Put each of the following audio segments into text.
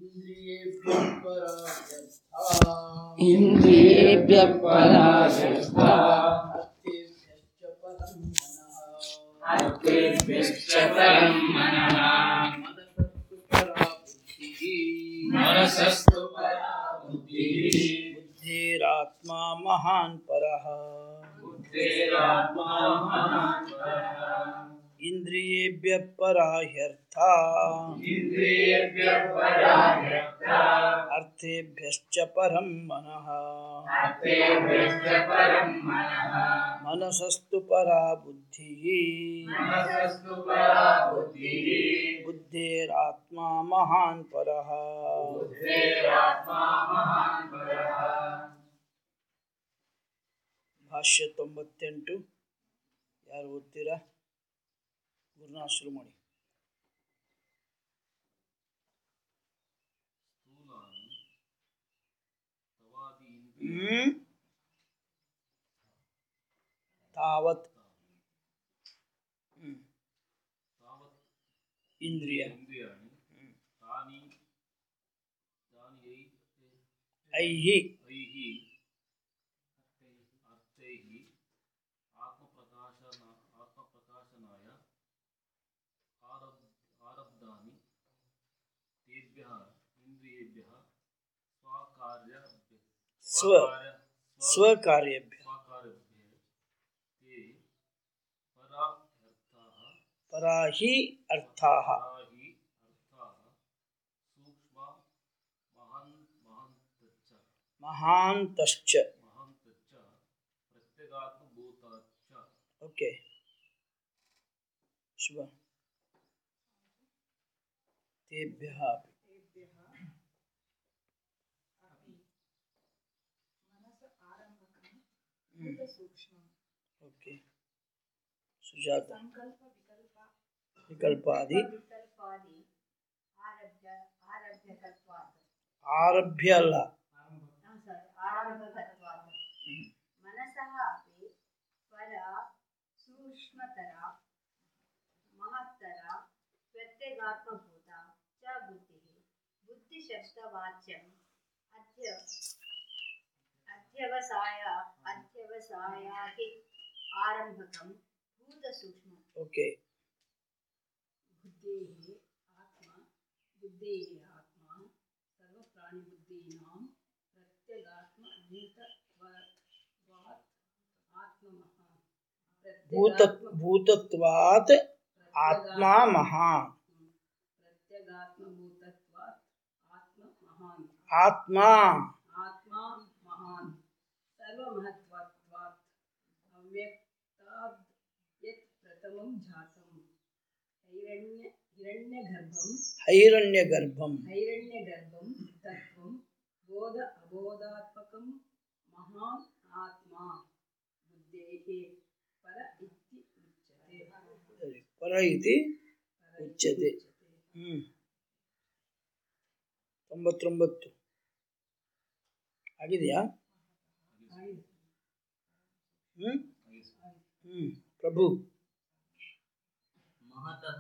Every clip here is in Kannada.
इन्द्रियेभ्यः परायस्था इन्द्रियेभ्यः परायस्था अर्थेभ्यश्च अर्थेभ्यश्च परं मनः परं मनः मनसस्तु परा बुद्धिः मनसस्तु परा बुद्धिः बुद्धिरात्मा महान् परः बुद्धिरात्मा महान् परः इन्द्रियेभ्यः परा ह्यर्था इन्द्रियेभ्यः परायस्था अर्थेभ्यश्च परं मनः अर्थेभ्यश्च परं मनः मनसस्तु परा बुद्धिः मनसस्तु परा बुद्धिः बुद्धेरात्मा महान् परः बुद्धिरात्मा महान् परः ಭಾಷ್ಯ ತೊಂಬತ್ತೆಂಟು ಯಾರು ಓದ್ತೀರಾ ಗುರುನಾಥ್ ಶುರು ಮಾಡಿ ಹ್ಮ್ ತಾವತ್ ಹ್ಮ್. ಇಂದ್ರಿಯ ಇಂದ್ರಿಯಾಣಿ ಹ್ಮ್. ತಾನಿ ತಾನಿ ಐಹಿ ಐಃ ಅರ್ಥೈಃ ಆತ್ಮಪ್ರಕಾಶನ ಆತ್ಮಪ್ರಕಾಶನಾಯ ಆರಬ್ ಆರಬ್ಧಾನಿ ತೇಭ್ಯಃ ಇಂದ್ರಿಯೇಭ್ಯಃ ಸ್ವಕಾರ್ಯ ಸ್ವ ಸ್ವಕಾರ್ಯಭ್ಯ ಸ್ವಕಾರ್ಯಭ್ಯः ते परा अर्थाः ಪರಾಹಿ ಅರ್ಥಾಹ पराहि अर्थाः सूक्ष्म महान् महान्तच्च ಮಹಾಂತಶ್ಚ महान्तच्च प्रत्यगात्मभूताच्च ಓಕೆ ಶುಭ ತೇಭ್ಯ ಓಕೆ ಸುಜಾತ ವಿಕಲ್ಪಾದಿ विकल्पादि आरभ्य आरभ्यकत्वात् ಆರಭ್ಯ ಅಲ್ಲ sorry आरम्भकत्वात् मनसः अपि परा सूक्ष्मतरा महत्तरा प्रत्यगात्मभूता च बुद्धिः बुद्धिशब्दवाच्यम् अध्य अध्यवसाय अध्यवसायादि आरम्भकं भूतसूक्ष्मम् ಓಕೆ बुद्धेः आत्मा बुद्धेः आत्मा सर्वप्राणिबुद्धीनां प्रत्यगात्मभूतत्वात् आत्ममः ಭೂತ ಭೂತತ್ವಾತ್ ಆತ್ಮ ಮಹಾನ್ प्रत्यगात्मभूतत्वात् आत्ममहान् ಆತ್ಮ आत्मा महान् सर्वमहत्त्वात् अव्यक्ताद् यत् प्रथमं जातं हैरण्य हिरण्यगर्भं ಹೈರಣ್ಯ ಗರ್ಭಂ हैरण्यगर्भं तत्त्वं बोध अबोधात्मकं महान् आत्मा बुद्धेः पर इति उच्यते ಸರಿ. ಪರ ಇತಿ ಉಚ್ಯತೆ ಹ್ಮ್ ತೊಂಬತ್ತೊಂಬತ್ತು ಆಗಿದೆಯಾ ಹ್ಮ್ ಹ್ಮ್ ಪ್ರಭು महतः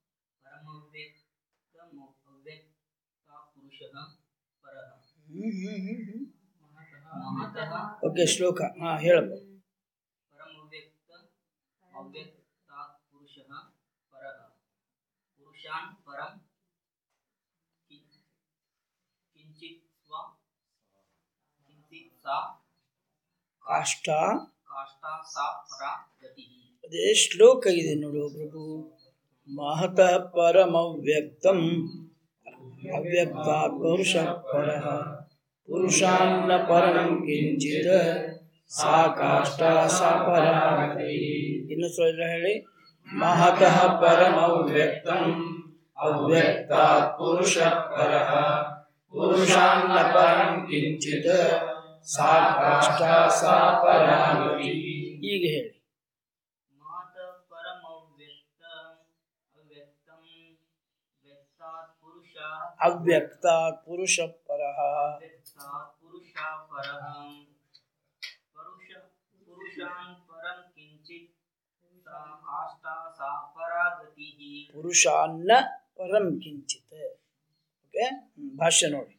परमव्यक्तमव्यक्ता पुरुषः परः ಹ್ಮ್ ಹ್ಮ್ ಹ್ಮ್ ಹ್ಮ್ महतः ಓಕೆ ಶ್ಲೋಕ ಹಾ ಹೇಳಪ್ಪ परमव्यक्त अव्यक्ता पुरुषः परः पुरुषान् परं कि- किञ्चित् स्व किञ्चित् सा ಕಾಷ್ಟ काष्ठा सा परा गतिः ಅದೇ ಶ್ಲೋಕ ಇದೆ ನೋಡು ಪ್ರಭು ಮಹತಃ ಪರಮವ್ಯಕ್ತಂ ಅವ್ಯಕ್ತಾತ್ ಪುರುಷ ಪರಃ ಪುರುಷಾನ್ನ ಪರಂ ಕಿಂಚಿತ್ ಸಾ ಕಾಷ್ಟ ಸಾ ಪರಾಗತಿ ಇನ್ನು ಸ್ವಲ್ಪ ಹೇಳಿ ಮಹತಃ ಪರಮವ್ಯಕ್ತಂ ಅವ್ಯಕ್ತಾತ್ ಪುರುಷ ಪರಃ ಪುರುಷಾನ್ನ ಪರಂ ಕಿಂಚಿತ್ ಸಾ ಕಾಷ್ಟ ಸಾ ಪರಾಗತಿ ಈಗ ಹೇಳಿ महतः परमव्यक्त अव्यक्तं व्यक्तात् पुरुषः ಅವ್ಯಕ್ತಾತ್ ಪುರುಷ ಪರಃ व्यक्तात् पुरुषा परः परुष पुरुषान् परं किञ्चित् सा काष्ठा सा परा गतिः ಪುರುಷಾನ್ನ ಪರಂ ಕಿಂಚಿತ್ ಓಕೆ ಓಕೆ ಭಾಷ್ಯ ನೋಡಿ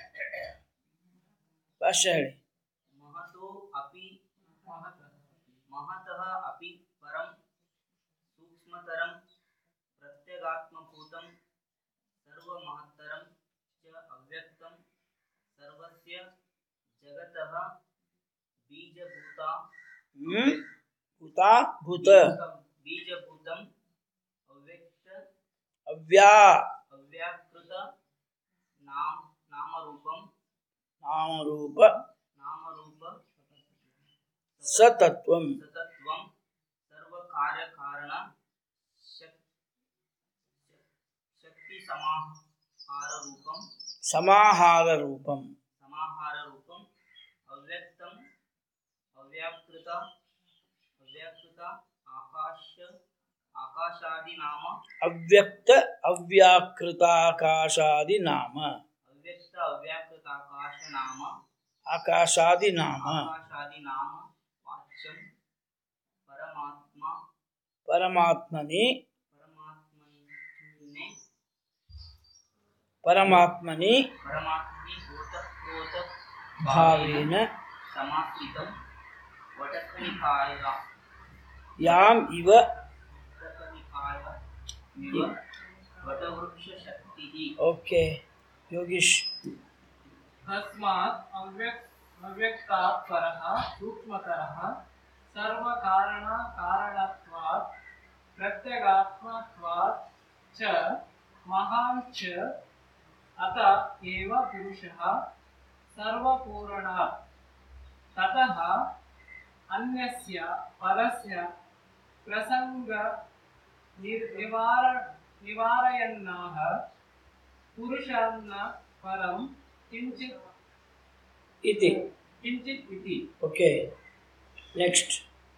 ಭಾಷ್ಯ ಹೇಳಿ महतो अपि महतः अपि परं सूक्ष्मतरं प्रत्यगात्मभूतं सर्वमहत्तरं च अव्यक्तं सर्वस्य जगतः बीजभूता ಹ್ಮ್ ಭೂತ ಭೂತ बीजभूतम् अव्यक्त ಅವ್ಯಾ अव्याकृत नाम नामरूपं ನಾಮರೂಪ नामरूप ಸತತ್ವಂ सतत्वं सर्वकार्यकारण शक्तिसमाहाररूपं ಸಮಾಹಾರ ರೂಪಂ समाहाररूपम् अव्यक्तम् अव्याकृत अव्याकृत आकाश आकाशादिनाम ಅವ್ಯಕ್ತ ಅವ್ಯಾಕೃತಾಕಾಶಾದಿ ನಾಮ अव्यक्त अव्याकृताकाशनाम ಆಕಾಶಾದಿ ನಾಮ आकाशादिनाम वाच्यं परमात्मा ಪರಮಾತ್ಮನಿ परमात्मने ಪರಮಾತ್ಮನಿ परमात्मनि भूत भूत ಭಾವೇನ समाश्रितं वटकनिकाय ಯಾಂ ಇವ वटकनिकाय इव वटवृक्षशक्तिः ಓಕೆ ಯೋಗೀಶ್ तस्मात् अव्यक् अव्यक्तात् परः सूक्ष्मतरः सर्वकारणकारणत्वात् प्रत्यगात्मत्वात् च महान् च अत एव पुरुषः सर्वपूरणात् ततः अन्यस्य परस्य प्रसङ्ग निर्- निवार निवारयन्नाह पुरुषान्न परं किञ्चित् ಇತಿ किञ्चित् इति ಓಕೆ ನೆಕ್ಸ್ಟ್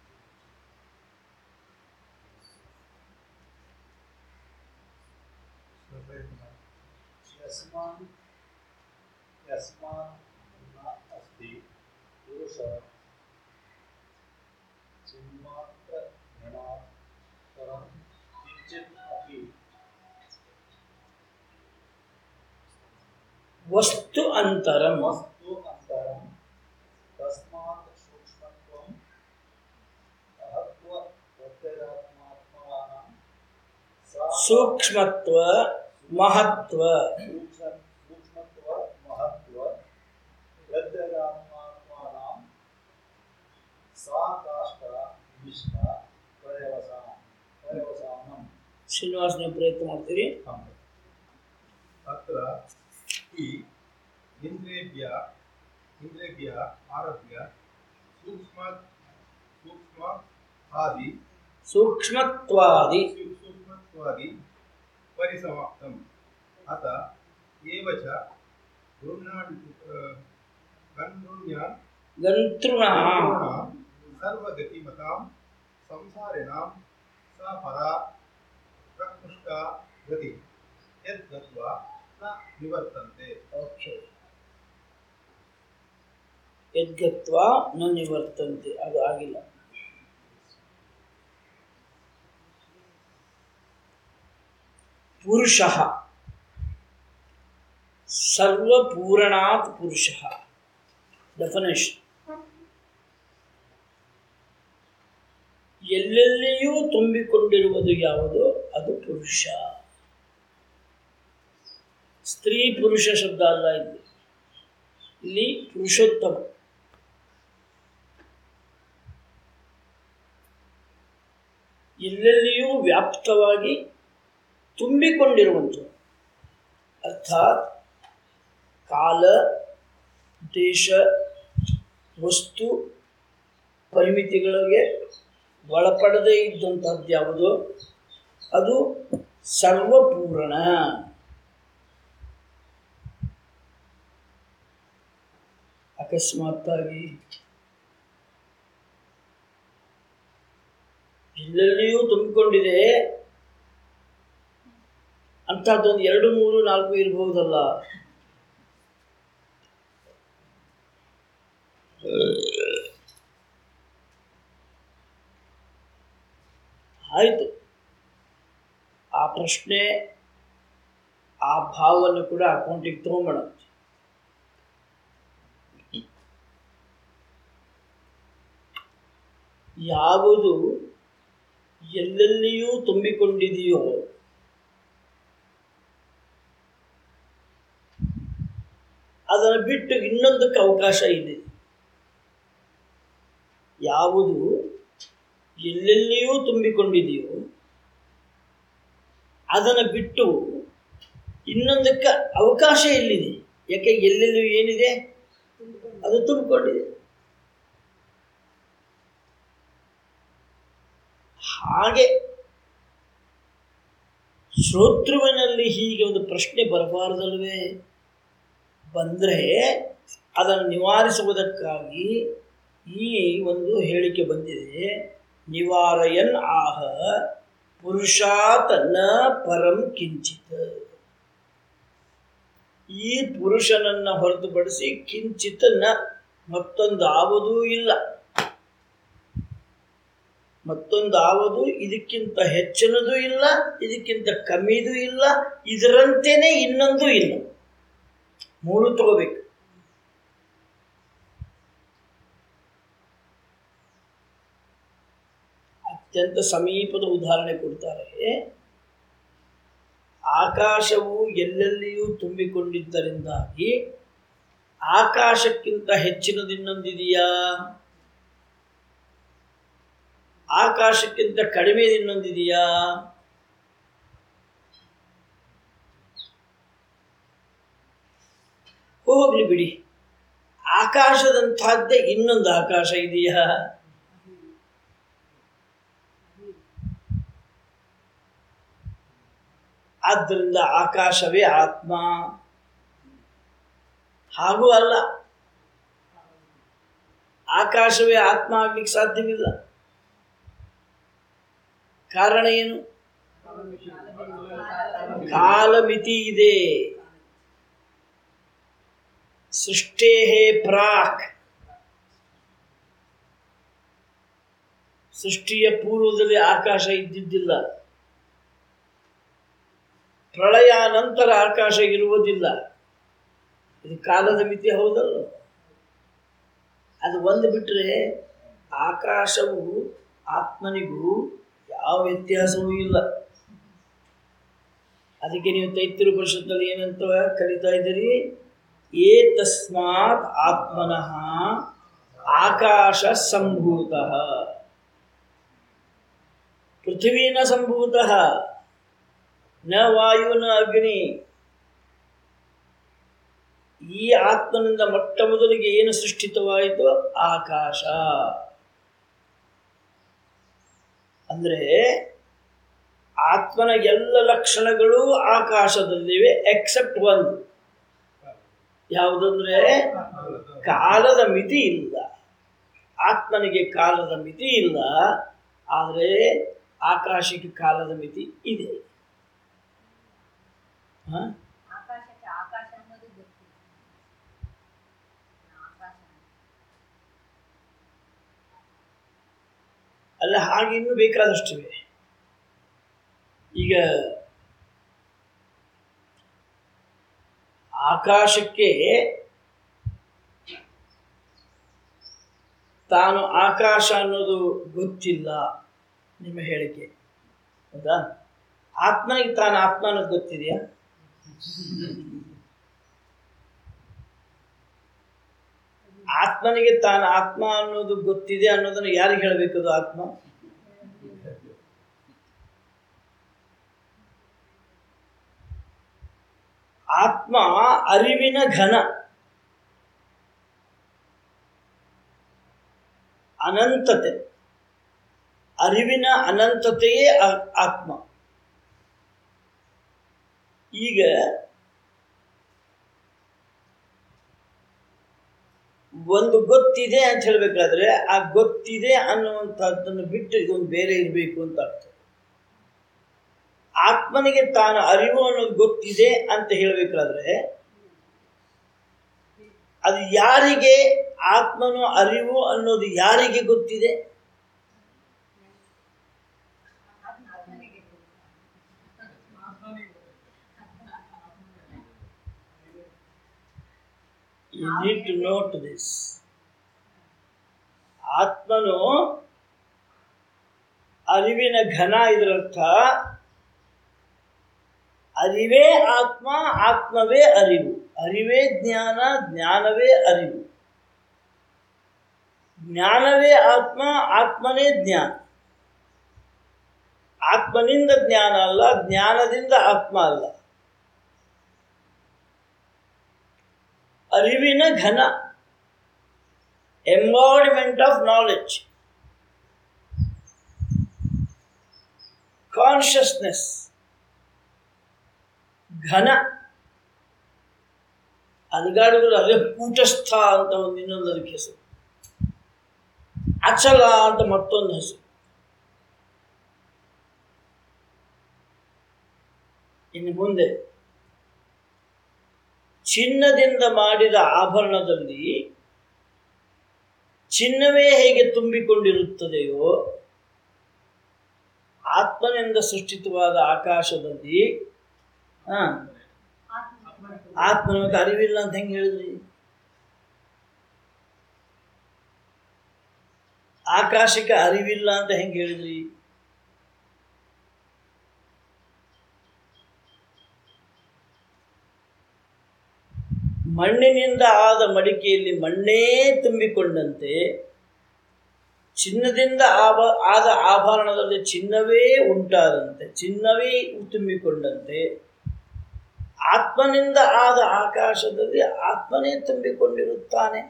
यस्मान् यस्मान् न अस्ति पुरुष चिन्मात्रज्ञानात् परं किञ्चित् अपि ವಸ್ತು ಅಂತರಂ वस्तु अन्तरं तस्मात् सूक्ष्मत्वम् अहत्वप्रत्यगात्मात्मानां सा ಸೂಕ್ಷ್ಮತ್ವ ಮಹತ್ವ सूक्ष्म सूक्ष्मत्व महत्व प्रत्यगात्मात्मानां सा काष्ठा निष्ठा पर्यवसानं पर्यवसानं ಶ್ರೀನಿವಾಸ್ ನೀವು ಪ್ರಯತ್ನ ಮಾಡ್ತೀರಿ अत्र हि इन्द्रेभ्य इन्द्रेभ्यः आरभ्य सूक्ष्मात् सूक्ष्म आदि ಸೂಕ್ಷ್ಮತ್ವಾದಿ सूक्ष्मत्वादि परिसमाप्तम् अत एव च गृह्णान् गन्धुण्यान् ಗಂತೃಣ सर्वगतिमतां संसारिणां सा परा प्रकृष्टा गतिः यद्गत्वा न निवर्तन्ते ಓಕೆ ಯದ್ಗತ್ವ ನ ನಿವರ್ತಂತೆ ಅದು ಆಗಿಲ್ಲ ಪುರುಷ ಸರ್ವಪೂರಣಾತ್ ಪುರುಷ ಡೆಫಿನೇಷನ್ ಎಲ್ಲೆಲ್ಲಿಯೂ ತುಂಬಿಕೊಂಡಿರುವುದು ಯಾವುದು ಅದು ಪುರುಷ ಸ್ತ್ರೀ ಪುರುಷ ಶಬ್ದ ಅಲ್ಲ ಇಲ್ಲಿ ಇಲ್ಲಿ ಪುರುಷೋತ್ತಮ ಎಲ್ಲೆಲ್ಲಿಯೂ ವ್ಯಾಪ್ತವಾಗಿ ತುಂಬಿಕೊಂಡಿರುವಂಥದ್ದು ಅರ್ಥಾತ್ ಕಾಲ ದೇಶ ವಸ್ತು ಪರಿಮಿತಿಗಳಿಗೆ ಒಳಪಡದೇ ಇದ್ದಂಥದ್ದು ಯಾವುದು ಅದು ಸರ್ವಪೂರ್ಣ ಅಕಸ್ಮಾತ್ತಾಗಿ ಎಲ್ಲೆಲ್ಲಿಯೂ ತುಂಬಿಕೊಂಡಿದೆ ಅಂಥದ್ದೊಂದು ಎರಡು ಮೂರು ನಾಲ್ಕು ಇರಬಹುದಲ್ಲ ಆಯಿತು ಆ ಪ್ರಶ್ನೆ ಆ ಭಾವವನ್ನು ಕೂಡ ಅಕೌಂಟಿಗೆ ತೊಗೊಂಬೇಡ ಯಾವುದು ಎಲ್ಲೆಲ್ಲಿಯೂ ತುಂಬಿಕೊಂಡಿದೆಯೋ ಅದನ್ನು ಬಿಟ್ಟು ಇನ್ನೊಂದಕ್ಕೆ ಅವಕಾಶ ಇದೆ ಯಾವುದು ಎಲ್ಲೆಲ್ಲಿಯೂ ತುಂಬಿಕೊಂಡಿದೆಯೋ ಅದನ್ನು ಬಿಟ್ಟು ಇನ್ನೊಂದಕ್ಕೆ ಅವಕಾಶ ಎಲ್ಲಿದೆ ಯಾಕೆ ಎಲ್ಲೆಲ್ಲಿಯೂ ಏನಿದೆ ಅದು ತುಂಬಿಕೊಂಡಿದೆ ಹಾಗೆ ಶ್ರೋತೃವಿನಲ್ಲಿ ಹೀಗೆ ಒಂದು ಪ್ರಶ್ನೆ ಬರಬಾರದಲ್ವೇ ಬಂದರೆ ಅದನ್ನು ನಿವಾರಿಸುವುದಕ್ಕಾಗಿ ಈ ಒಂದು ಹೇಳಿಕೆ ಬಂದಿದೆ ನಿವಾರಯನ್ ಆಹ ಪುರುಷಾತ್ ನ ಪರಂ ಕಿಂಚಿತ್ ಈ ಪುರುಷನನ್ನ ಹೊರತುಪಡಿಸಿ ಕಿಂಚಿತ್ ನ ಮತ್ತೊಂದು ಆವುದೂ ಇಲ್ಲ ಮತ್ತೊಂದು ಆವುದು ಇದಕ್ಕಿಂತ ಹೆಚ್ಚಿನದು ಇಲ್ಲ ಇದಕ್ಕಿಂತ ಕಮ್ಮಿದು ಇಲ್ಲ ಇದರಂತೆಯೇ ಇನ್ನೊಂದು ಇಲ್ಲ ಮೂರು ತಗೋಬೇಕು ಅತ್ಯಂತ ಸಮೀಪದ ಉದಾಹರಣೆ ಕೊಡ್ತಾರೆ ಆಕಾಶವು ಎಲ್ಲೆಲ್ಲಿಯೂ ತುಂಬಿಕೊಂಡಿದ್ದರಿಂದಾಗಿ ಆಕಾಶಕ್ಕಿಂತ ಹೆಚ್ಚಿನದು ಇನ್ನೊಂದಿದೆಯಾ ಆಕಾಶಕ್ಕಿಂತ ಕಡಿಮೆ ಇನ್ನೊಂದಿದೆಯಾ ಹೋಗ್ಲಿ ಬಿಡಿ ಆಕಾಶದಂತಹದ್ದೇ ಇನ್ನೊಂದು ಆಕಾಶ ಇದೆಯಾ ಆದ್ದರಿಂದ ಆಕಾಶವೇ ಆತ್ಮ ಹಾಗೂ ಅಲ್ಲ ಆಕಾಶವೇ ಆತ್ಮ ಆಗ್ಲಿಕ್ಕೆ ಸಾಧ್ಯವಿಲ್ಲ ಕಾರಣ ಏನು ಕಾಲಮಿತಿ ಇದೆ ಸೃಷ್ಟೇ ಪ್ರಾಕ್ ಸೃಷ್ಟಿಯ ಪೂರ್ವದಲ್ಲಿ ಆಕಾಶ ಇದ್ದಿದ್ದಿಲ್ಲ ಪ್ರಳಯ ನಂತರ ಆಕಾಶ ಇರುವುದಿಲ್ಲ ಇದು ಕಾಲದ ಮಿತಿ ಹೌದಲ್ಲ ಅದು ಒಂದು ಬಿಟ್ಟರೆ ಆಕಾಶವು ಆತ್ಮನಿಗೂ ಯಾವ ವ್ಯತ್ಯಾಸವೂ ಇಲ್ಲ ಅದಕ್ಕೆ ನೀವು ತೈತಿರು ಪರಿಷತ್ನಲ್ಲಿ ಏನಂತ ಕರೀತಾ ಇದ್ದೀರಿ ಏ ತಸ್ಮಾತ್ ಆತ್ಮನಃ ಆಕಾಶ ಸಂಭೂತ ಪೃಥ್ವೀನ ಸಂಭೂತ ನ ವಾಯು ನ ಅಗ್ನಿ ಈ ಆತ್ಮನಿಂದ ಮೊಟ್ಟ ಮೊದಲಿಗೆ ಏನು ಸೃಷ್ಟಿತವಾಯಿತು ಆಕಾಶ ಅಂದರೆ ಆತ್ಮನ ಎಲ್ಲ ಲಕ್ಷಣಗಳು ಆಕಾಶದಲ್ಲಿವೆ ಎಕ್ಸೆಪ್ಟ್ ಒಂದು ಯಾವುದಂದ್ರೆ ಕಾಲದ ಮಿತಿ ಇಲ್ಲ ಆತ್ಮನಿಗೆ ಕಾಲದ ಮಿತಿ ಇಲ್ಲ ಆದರೆ ಆಕಾಶಕ್ಕೆ ಕಾಲದ ಮಿತಿ ಇದೆ ಹ? ಆಕಾಶಕ್ಕೆ ಆಕಾಶ ಅನ್ನೋದು ಗೊತ್ತಿಲ್ಲ ಆಕಾಶ ಅಲ್ಲ ಹಾಗೆ ಇನ್ನೂ ಬೇಕಾದಷ್ಟಿವೆ ಈಗ ಆಕಾಶಕ್ಕೆ ತಾನು ಆಕಾಶ ಅನ್ನೋದು ಗೊತ್ತಿಲ್ಲ ನಿಮ್ಮ ಹೇಳಿಕೆ ಹೌದಾ ಆತ್ಮನಿಗೆ ತಾನು ಆತ್ಮ ಅನ್ನೋದು ಗೊತ್ತಿದೆಯಾ ಆತ್ಮನಿಗೆ ತಾನು ಆತ್ಮ ಅನ್ನೋದು ಗೊತ್ತಿದೆ ಅನ್ನೋದನ್ನು ಯಾರಿಗೆ ಹೇಳಬೇಕದು ಆತ್ಮ ಆತ್ಮ ಅರಿವಿನ ಘನ ಅನಂತತೆ ಅರಿವಿನ ಅನಂತತೆಯೇ ಆ- ಆತ್ಮ ಈಗ ಒಂದು ಗೊತ್ತಿದೆ ಅಂತ ಹೇಳಬೇಕಾದ್ರೆ ಆ ಗೊತ್ತಿದೆ ಅನ್ನುವಂಥದ್ದನ್ನು ಬಿಟ್ಟು ಇದೊಂದು ಬೇರೆ ಇರಬೇಕು ಅಂತ ಅರ್ಥ ಆತ್ಮನಿಗೆ ತಾನು ಅರಿವು ಅನ್ನೋದು ಗೊತ್ತಿದೆ ಅಂತ ಹೇಳಬೇಕಾದ್ರೆ ಅದು ಯಾರಿಗೆ ಆತ್ಮನು ಅರಿವು ಅನ್ನೋದು ಯಾರಿಗೆ ಗೊತ್ತಿದೆ you need to note this ಆತ್ಮನು ಅರಿವಿನ ಘನ ಇದರರ್ಥ ಅರಿವೇ ಆತ್ಮ ಆತ್ಮವೇ ಅರಿವು ಅರಿವೇ ಜ್ಞಾನ ಜ್ಞಾನವೇ ಅರಿವು ಜ್ಞಾನವೇ ಆತ್ಮ ಆತ್ಮನೇ ಜ್ಞಾನ ಆತ್ಮನಿಂದ ಜ್ಞಾನ ಅಲ್ಲ ಜ್ಞಾನದಿಂದ ಆತ್ಮ ಅಲ್ಲ ಅರಿವಿನ ಘನ ಎಂಬಾಡಿಮೆಂಟ್ ಆಫ್ ನಾಲೆಡ್ಜ್ ಕಾನ್ಷಿಯಸ್ನೆಸ್ ಘನ ಅಲಗಾಡಿದ್ರೆ ಅದೇ ಕೂಟಸ್ಥ ಅಂತ ಒಂದು ಇನ್ನೊಂದು ಅದಕ್ಕೆ ಹೆಸರು ಅಚಲ ಅಂತ ಮತ್ತೊಂದು ಹೆಸರು ಇನ್ನು ಮುಂದೆ ಚಿನ್ನದಿಂದ ಮಾಡಿದ ಆಭರಣದಲ್ಲಿ ಚಿನ್ನವೇ ಹೇಗೆ ತುಂಬಿಕೊಂಡಿರುತ್ತದೆಯೋ ಆತ್ಮನಿಂದ ಸೃಷ್ಟಿತವಾದ ಆಕಾಶದಲ್ಲಿ ಹಾ ಆತ್ಮನಿಗೆ ಅರಿವಿಲ್ಲ ಅಂತ ಹೆಂಗೆ ಹೇಳಿದ್ರಿ ಆಕಾಶಕ್ಕೆ ಅರಿವಿಲ್ಲ ಅಂತ ಹೆಂಗೆ ಹೇಳಿದ್ರಿ ಮಣ್ಣಿನಿಂದ ಆದ ಮಡಿಕೆಯಲ್ಲಿ ಮಣ್ಣೇ ತುಂಬಿಕೊಂಡಂತೆ ಚಿನ್ನದಿಂದ ಆಭ ಆದ ಆಭರಣದಲ್ಲಿ ಚಿನ್ನವೇ ಉಂಟಾದಂತೆ ಚಿನ್ನವೇ ತುಂಬಿಕೊಂಡಂತೆ ಆತ್ಮನಿಂದ ಆದ ಆಕಾಶದಲ್ಲಿ ಆತ್ಮನೇ ತುಂಬಿಕೊಂಡಿರುತ್ತಾನೆ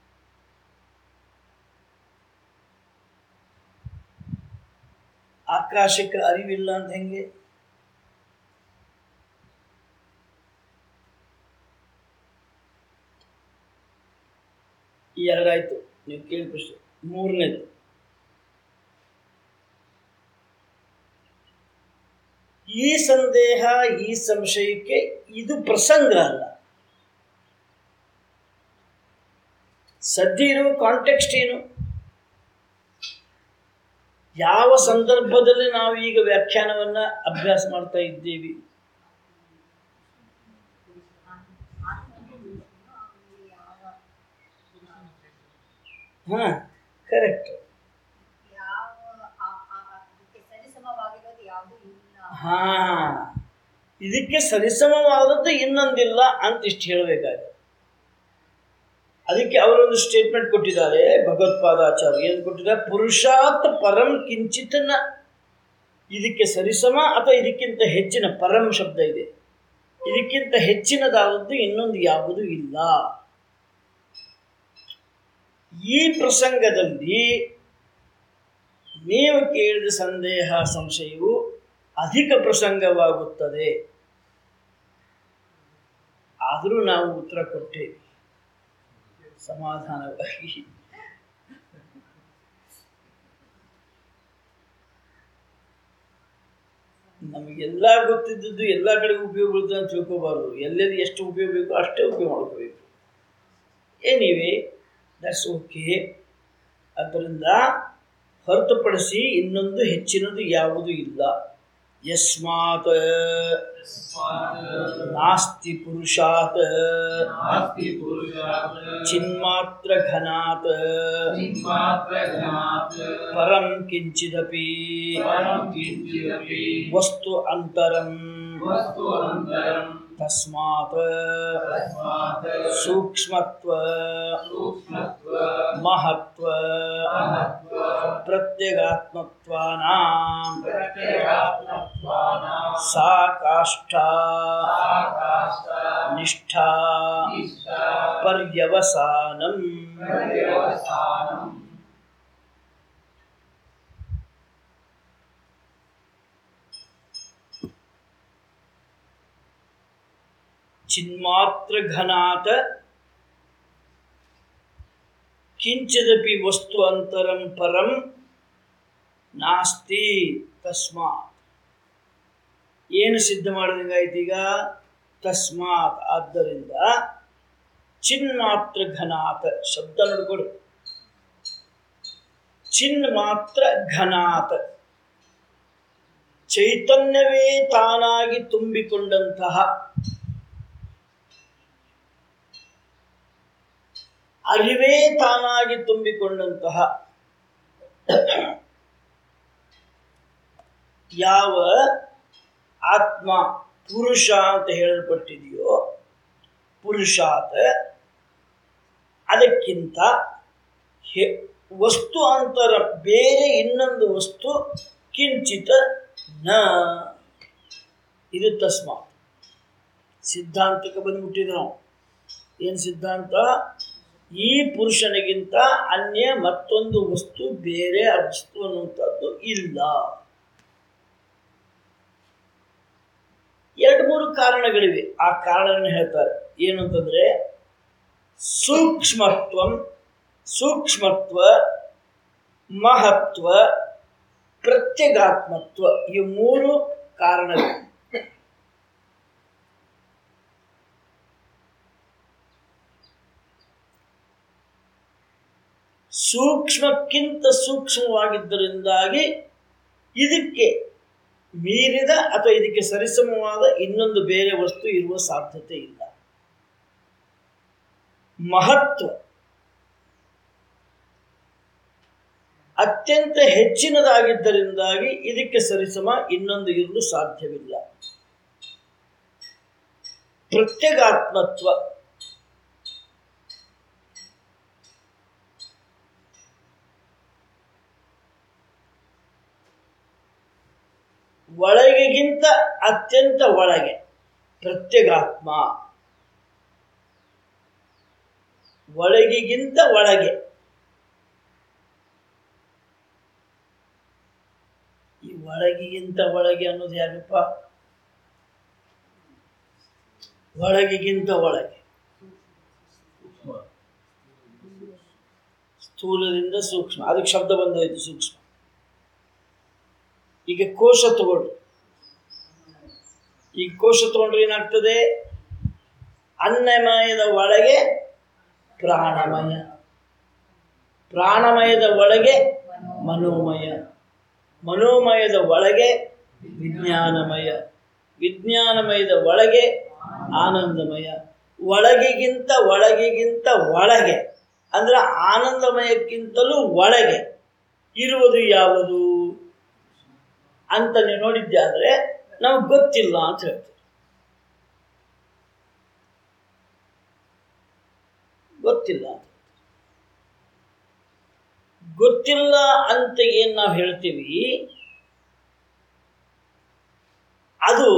ಆಕಾಶಕ್ಕೆ ಅರಿವಿಲ್ಲ ಅಂತ ಹೆಂಗೆ ಈ ಎರಡಾಯ್ತು ನೀವು ಕೇಳಿ ಪ್ರಶ್ನೆ ಮೂರನೇದು ಈ ಸಂದೇಹ ಈ ಸಂಶಯಕ್ಕೆ ಇದು ಪ್ರಸಂಗ ಅಲ್ಲ ಸದ್ಯ ಇರುವ ಕಾಂಟೆಕ್ಸ್ಟ್ ಏನು ಯಾವ ಸಂದರ್ಭದಲ್ಲಿ ನಾವು ಈಗ ವ್ಯಾಖ್ಯಾನವನ್ನ ಅಭ್ಯಾಸ ಮಾಡ್ತಾ ಇದ್ದೀವಿ ಹಾ ಕರೆಕ್ಟ್ ಯಾವ ಆ- ಆ- ಅದಕ್ಕೆ ಸರಿಸಮವಾಗಿರೋದು ಯಾವುದು ಇಲ್ಲ ಹಾ ಇದಕ್ಕೆ ಸರಿಸಮವಾದದ್ದು ಇನ್ನೊಂದಿಲ್ಲ ಅಂತ ಇಷ್ಟು ಹೇಳಬೇಕಾಗಿದೆ ಅದಕ್ಕೆ ಅವರೊಂದು ಸ್ಟೇಟ್ಮೆಂಟ್ ಕೊಟ್ಟಿದ್ದಾರೆ ಭಗವತ್ಪಾದಾಚಾರ್ಯ ಏನು ಕೊಟ್ಟಿದ್ದಾರೆ ಪುರುಷಾತ್ ಪರಂ ಕಿಂಚಿತನ ಇದಕ್ಕೆ ಸರಿಸಮ ಅಥವಾ ಇದಕ್ಕಿಂತ ಹೆಚ್ಚಿನ ಪರಂ ಶಬ್ದ ಇದೆ ಇದಕ್ಕಿಂತ ಹೆಚ್ಚಿನದಾದದ್ದು ಇನ್ನೊಂದು ಯಾವುದೂ ಇಲ್ಲ ಈ ಪ್ರಸಂಗದಲ್ಲಿ ನೀವು ಕೇಳಿದ ಸಂದೇಹ ಸಂಶಯವು ಅಧಿಕ ಪ್ರಸಂಗವಾಗುತ್ತದೆ ಆದರೂ ನಾವು ಉತ್ತರ ಕೊಟ್ಟೇವೆ ಸಮಾಧಾನವಾಗಿ ನಮಗೆಲ್ಲ ಗೊತ್ತಿದ್ದದ್ದು ಎಲ್ಲ ಕಡೆ ಉಪಯೋಗ ಬೀಳುತ್ತೆ ಅಂತ ತಿಳ್ಕೊಬಾರ್ದು ಎಲ್ಲೆಲ್ಲಿ ಎಷ್ಟು ಉಪಯೋಗ ಬೇಕೋ ಅಷ್ಟೇ ಉಪಯೋಗ ಮಾಡ್ಕೋಬೇಕು ಏನಿವೆ ದಟ್ಸ್ ಓಕೆ ಅದರಿಂದ ಹೊರತುಪಡಿಸಿ ಇನ್ನೊಂದು ಹೆಚ್ಚಿನದು ಯಾವುದೂ ಇಲ್ಲ ಯಸ್ಮಾತ್ ನಾಸ್ತಿ ಪುರುಷಾತ್ नास्ति पुरुषात् ಚಿನ್ಮಾತ್ರ ಘನಾತ್ चिन्मात्रघनात् ಪರಂ ಕಿಂಚಿದಪಿ परं किञ्चिदपि ವಸ್ತು ಅಂತರಂ वस्तु अनन्तरं ತಸ್ಮಾತ್ तस्मात् ಸೂಕ್ಷ್ಮತ್ವ सूक्ष्मत्व ಮಹತ್ವ महत्व ಪ್ರತ್ಯಗಾತ್ಮತ್ವಾನಾಂ प्रत्यगात्मत्वानां ಸಾ ಕಾಷ್ಠಾ आकाशा ನಿಷ್ಠಾ निष्ठा ಪರ್ಯವಸಾನಂ पर्यवसानम् ಚಿನ್ಮಾತ್ರ ಘನಾತ ಕಿಂಚಿದಪಿ ವಸ್ತು ಅಂತರಂ ಪರಂ ನಾಸ್ತಿ ತಸ್ಮಾತ್ ಏನು ಸಿದ್ಧ ಮಾಡಿದಂಗಾಯ್ತು ಈಗ ತಸ್ಮಾತ್ ಆದ್ದರಿಂದ ಚಿನ್ಮಾತ್ರ ಘನಾತ ಶಬ್ದ ನೋಡ್ಕೊಡು ಚಿನ್ ಮಾತ್ರ ಘನಾತ ಚೈತನ್ಯವೇ ತಾನಾಗಿ ತುಂಬಿಕೊಂಡಂತಹ ಅರಿವೇ ತಾನಾಗಿ ತುಂಬಿಕೊಂಡಂತಹ ಯಾವ ಆತ್ಮ ಪುರುಷ ಅಂತ ಹೇಳಲ್ಪಟ್ಟಿದೆಯೋ ಪುರುಷಾತ್ ಅದಕ್ಕಿಂತ ಹೆ- ವಸ್ತು ಅಂತರ ಬೇರೆ ಇನ್ನೊಂದು ವಸ್ತು ಕಿಂಚಿತ ನ ಇದು ತಸ್ಮಾತ್ ಸಿದ್ಧಾಂತಕ್ಕೆ ಬಂದ್ಬಿಟ್ಟಿದ್ವಿ ನಾವು ಏನು ಸಿದ್ಧಾಂತ ಈ ಪುರುಷನಿಗಿಂತ ಅನ್ಯ ಮತ್ತೊಂದು ವಸ್ತು ಬೇರೆ ಆ ವಸ್ತು ಅನ್ನುವಂಥದ್ದು ಇಲ್ಲ ಎರಡು ಮೂರು ಕಾರಣಗಳಿವೆ ಆ ಕಾರಣವನ್ನು ಹೇಳ್ತಾರೆ ಏನು ಅಂತಂದ್ರೆ ಸೂಕ್ಷ್ಮತ್ವ ಸೂಕ್ಷ್ಮತ್ವ ಮಹತ್ವ ಪ್ರತ್ಯಗಾತ್ಮತ್ವ ಈ ಮೂರು ಕಾರಣಗಳು ಸೂಕ್ಷ್ಮಕ್ಕಿಂತ ಸೂಕ್ಷ್ಮವಾಗಿದ್ದರಿಂದಾಗಿ ಇದಕ್ಕೆ ಮೀರಿದ ಅಥವಾ ಇದಕ್ಕೆ ಸರಿಸಮವಾದ ಇನ್ನೊಂದು ಬೇರೆ ವಸ್ತು ಇರುವ ಸಾಧ್ಯತೆ ಇಲ್ಲ ಮಹತ್ವ ಅತ್ಯಂತ ಹೆಚ್ಚಿನದಾಗಿದ್ದರಿಂದಾಗಿ ಇದಕ್ಕೆ ಸರಿಸಮ ಇನ್ನೊಂದು ಇರಲು ಸಾಧ್ಯವಿಲ್ಲ ಪ್ರತ್ಯಗಾತ್ಮತ್ವ ಒಳಗಿಗಿಂತ ಅತ್ಯಂತ ಒಳಗೆ ಪ್ರತ್ಯಗಾತ್ಮ ಒಳಗಿಗಿಂತ ಒಳಗೆ ಈ ಒಳಗಿಗಿಂತ ಒಳಗೆ ಅನ್ನೋದು ಯಾಕಪ್ಪ ಒಳಗಿಗಿಂತ ಒಳಗೆ ಸ್ಥೂಲದಿಂದ ಸೂಕ್ಷ್ಮ ಅದಕ್ಕೆ ಶಬ್ದ ಬಂದೋಯ್ತು ಸೂಕ್ಷ್ಮ ಈಗ ಕೋಶ ತಗೊಳ್ರಿ ಈಗ ಕೋಶ ತಗೊಂಡ್ರೆ ಏನಾಗ್ತದೆ ಅನ್ನಮಯದ ಒಳಗೆ ಪ್ರಾಣಮಯ ಪ್ರಾಣಮಯದ ಒಳಗೆ ಮನೋಮಯ ಮನೋಮಯದ ಒಳಗೆ ವಿಜ್ಞಾನಮಯ ವಿಜ್ಞಾನಮಯದ ಒಳಗೆ ಆನಂದಮಯ ಒಳಗಿಗಿಂತ ಒಳಗಿಗಿಂತ ಒಳಗೆ ಅಂದ್ರೆ ಆನಂದಮಯಕ್ಕಿಂತಲೂ ಒಳಗೆ ಇರುವುದು ಯಾವುದು ಅಂತ ನೀವು ನೋಡಿದ್ದೆ ಆದರೆ ನಮಗೆ ಗೊತ್ತಿಲ್ಲ ಅಂತ ಹೇಳ್ತೀವಿ ಗೊತ್ತಿಲ್ಲ ಅಂತ ಗೊತ್ತಿಲ್ಲ ಅಂತ ಏನು ನಾವು ಹೇಳ್ತೀವಿ ಅದು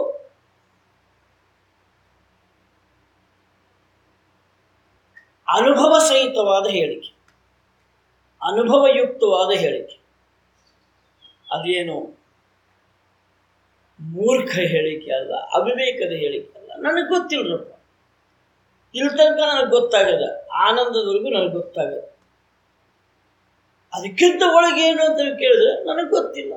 ಅನುಭವ ಸಹಿತವಾದ ಹೇಳಿಕೆ ಅನುಭವಯುಕ್ತವಾದ ಹೇಳಿಕೆ ಅದೇನು ಮೂರ್ಖ ಹೇಳಿಕೆ ಅಲ್ಲ ಅವಿವೇಕದ ಹೇಳಿಕೆ ಅಲ್ಲ ನನಗೆ ಗೊತ್ತಿಲ್ಲರಪ್ಪ ಇಲ್ಲಿ ತನಕ ನನಗೆ ಗೊತ್ತಾಗದ ಆನಂದದವರೆಗೂ ನನಗೆ ಗೊತ್ತಾಗದ ಅದಕ್ಕಿಂತ ಒಳಗೆ ಏನು ಅಂತ ಕೇಳಿದ್ರೆ ನನಗೆ ಗೊತ್ತಿಲ್ಲ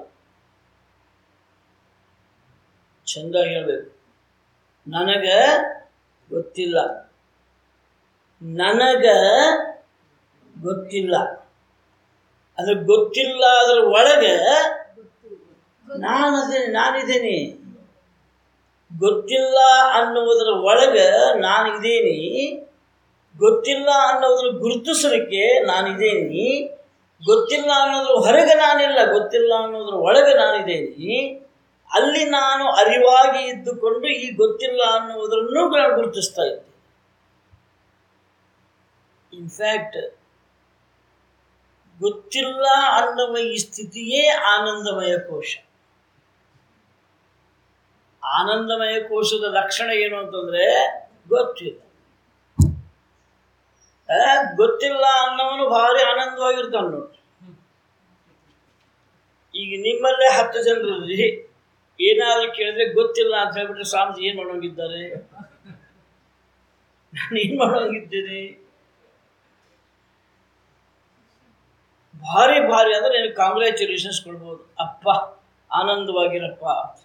ಚಂದ ಹೇಳಬೇಕು ನನಗ ಗೊತ್ತಿಲ್ಲ ನನಗ ಗೊತ್ತಿಲ್ಲ ಅದ್ರ ಗೊತ್ತಿಲ್ಲ ಅದ್ರ ಒಳಗೆ ನಾನದೇ ನಾನಿದ್ದೇನೆ ಗೊತ್ತಿಲ್ಲ ಅನ್ನುವುದರ ಒಳಗೆ ನಾನಿದ್ದೇನೆ ಗೊತ್ತಿಲ್ಲ ಅನ್ನೋದ್ರ ಗುರುತಿಸಲಿಕ್ಕೆ ನಾನಿದ್ದೇನೆ ಗೊತ್ತಿಲ್ಲ ಅನ್ನೋದ್ರ ಹೊರಗೆ ನಾನಿಲ್ಲ ಗೊತ್ತಿಲ್ಲ ಅನ್ನೋದ್ರ ಒಳಗೆ ನಾನಿದ್ದೇನೆ ಅಲ್ಲಿ ನಾನು ಅರಿವಾಗಿ ಇದ್ದುಕೊಂಡು ಈ ಗೊತ್ತಿಲ್ಲ ಅನ್ನುವುದನ್ನು ನಾನು ಗುರುತಿಸ್ತಾ ಇದ್ದೆ ಇನ್ಫ್ಯಾಕ್ಟ್ ಗೊತ್ತಿಲ್ಲ ಅನ್ನುವ ಈ ಸ್ಥಿತಿಯೇ ಆನಂದಮಯ ಕೋಶ ಆನಂದಮಯ ಕೋಶದ ಲಕ್ಷಣ ಏನು ಅಂತಂದ್ರೆ ಗೊತ್ತಿಲ್ಲ ಆ, ಗೊತ್ತಿಲ್ಲ ಅನ್ನೋನು ಭಾರಿ ಆನಂದವಾಗಿರ್ತಾನೆ ನೋಡಿ ಈಗ ನಿಮ್ಮಲ್ಲೇ ಹತ್ತು ಜನರಲ್ಲಿ ಏನಾದ್ರು ಕೇಳಿದ್ರೆ ಗೊತ್ತಿಲ್ಲ ಅಂತ ಹೇಳ್ಬಿಟ್ರೆ ಸ್ವಾಮೀಜಿ ಏನ್ ಮಾಡೋಂಗಿದ್ದಾರೆ ನಾನು ಏನ್ ಮಾಡೋಂಗಿದ್ದೇನೆ ಭಾರಿ ಭಾರಿ ಅಂದ್ರೆ ನೀನು ಕಾಂಗ್ರ್ಯಾಚುಲೇಷನ್ಸ್ ಕೊಡ್ಬೋದು ಅಪ್ಪ ಆನಂದವಾಗಿರಪ್ಪ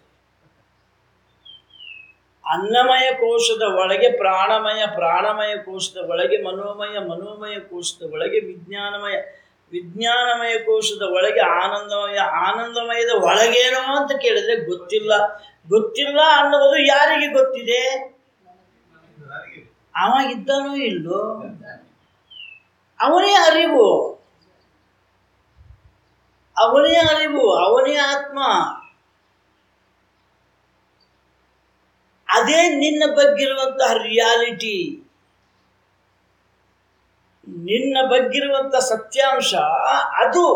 ಅನ್ನಮಯ ಕೋಶದ ಒಳಗೆ ಪ್ರಾಣಮಯ ಪ್ರಾಣಮಯ ಕೋಶದ ಒಳಗೆ ಮನೋಮಯ ಮನೋಮಯ ಕೋಶದ ಒಳಗೆ ವಿಜ್ಞಾನಮಯ ವಿಜ್ಞಾನಮಯ ಕೋಶದ ಒಳಗೆ ಆನಂದಮಯ ಆನಂದಮಯದ ಒಳಗೇನೋ ಅಂತ ಕೇಳಿದ್ರೆ ಗೊತ್ತಿಲ್ಲ ಗೊತ್ತಿಲ್ಲ ಅನ್ನುವುದು ಯಾರಿಗೆ ಗೊತ್ತಿದೆ ನನಗೆ ಅವ ಇದ್ದಾನೋ ಇಲ್ಲೋ ಅವನೇ ಅರಿವು ಅವನೇ ಅರಿವು ಅವನೇ ಆತ್ಮ ಅದೇ ನಿನ್ನ ಬಗ್ಗಿರುವಂತಹ ರಿಯಾಲಿಟಿ ನಿನ್ನ ಬಗ್ಗಿರುವಂತಹ ಸತ್ಯಾಂಶ ಅದು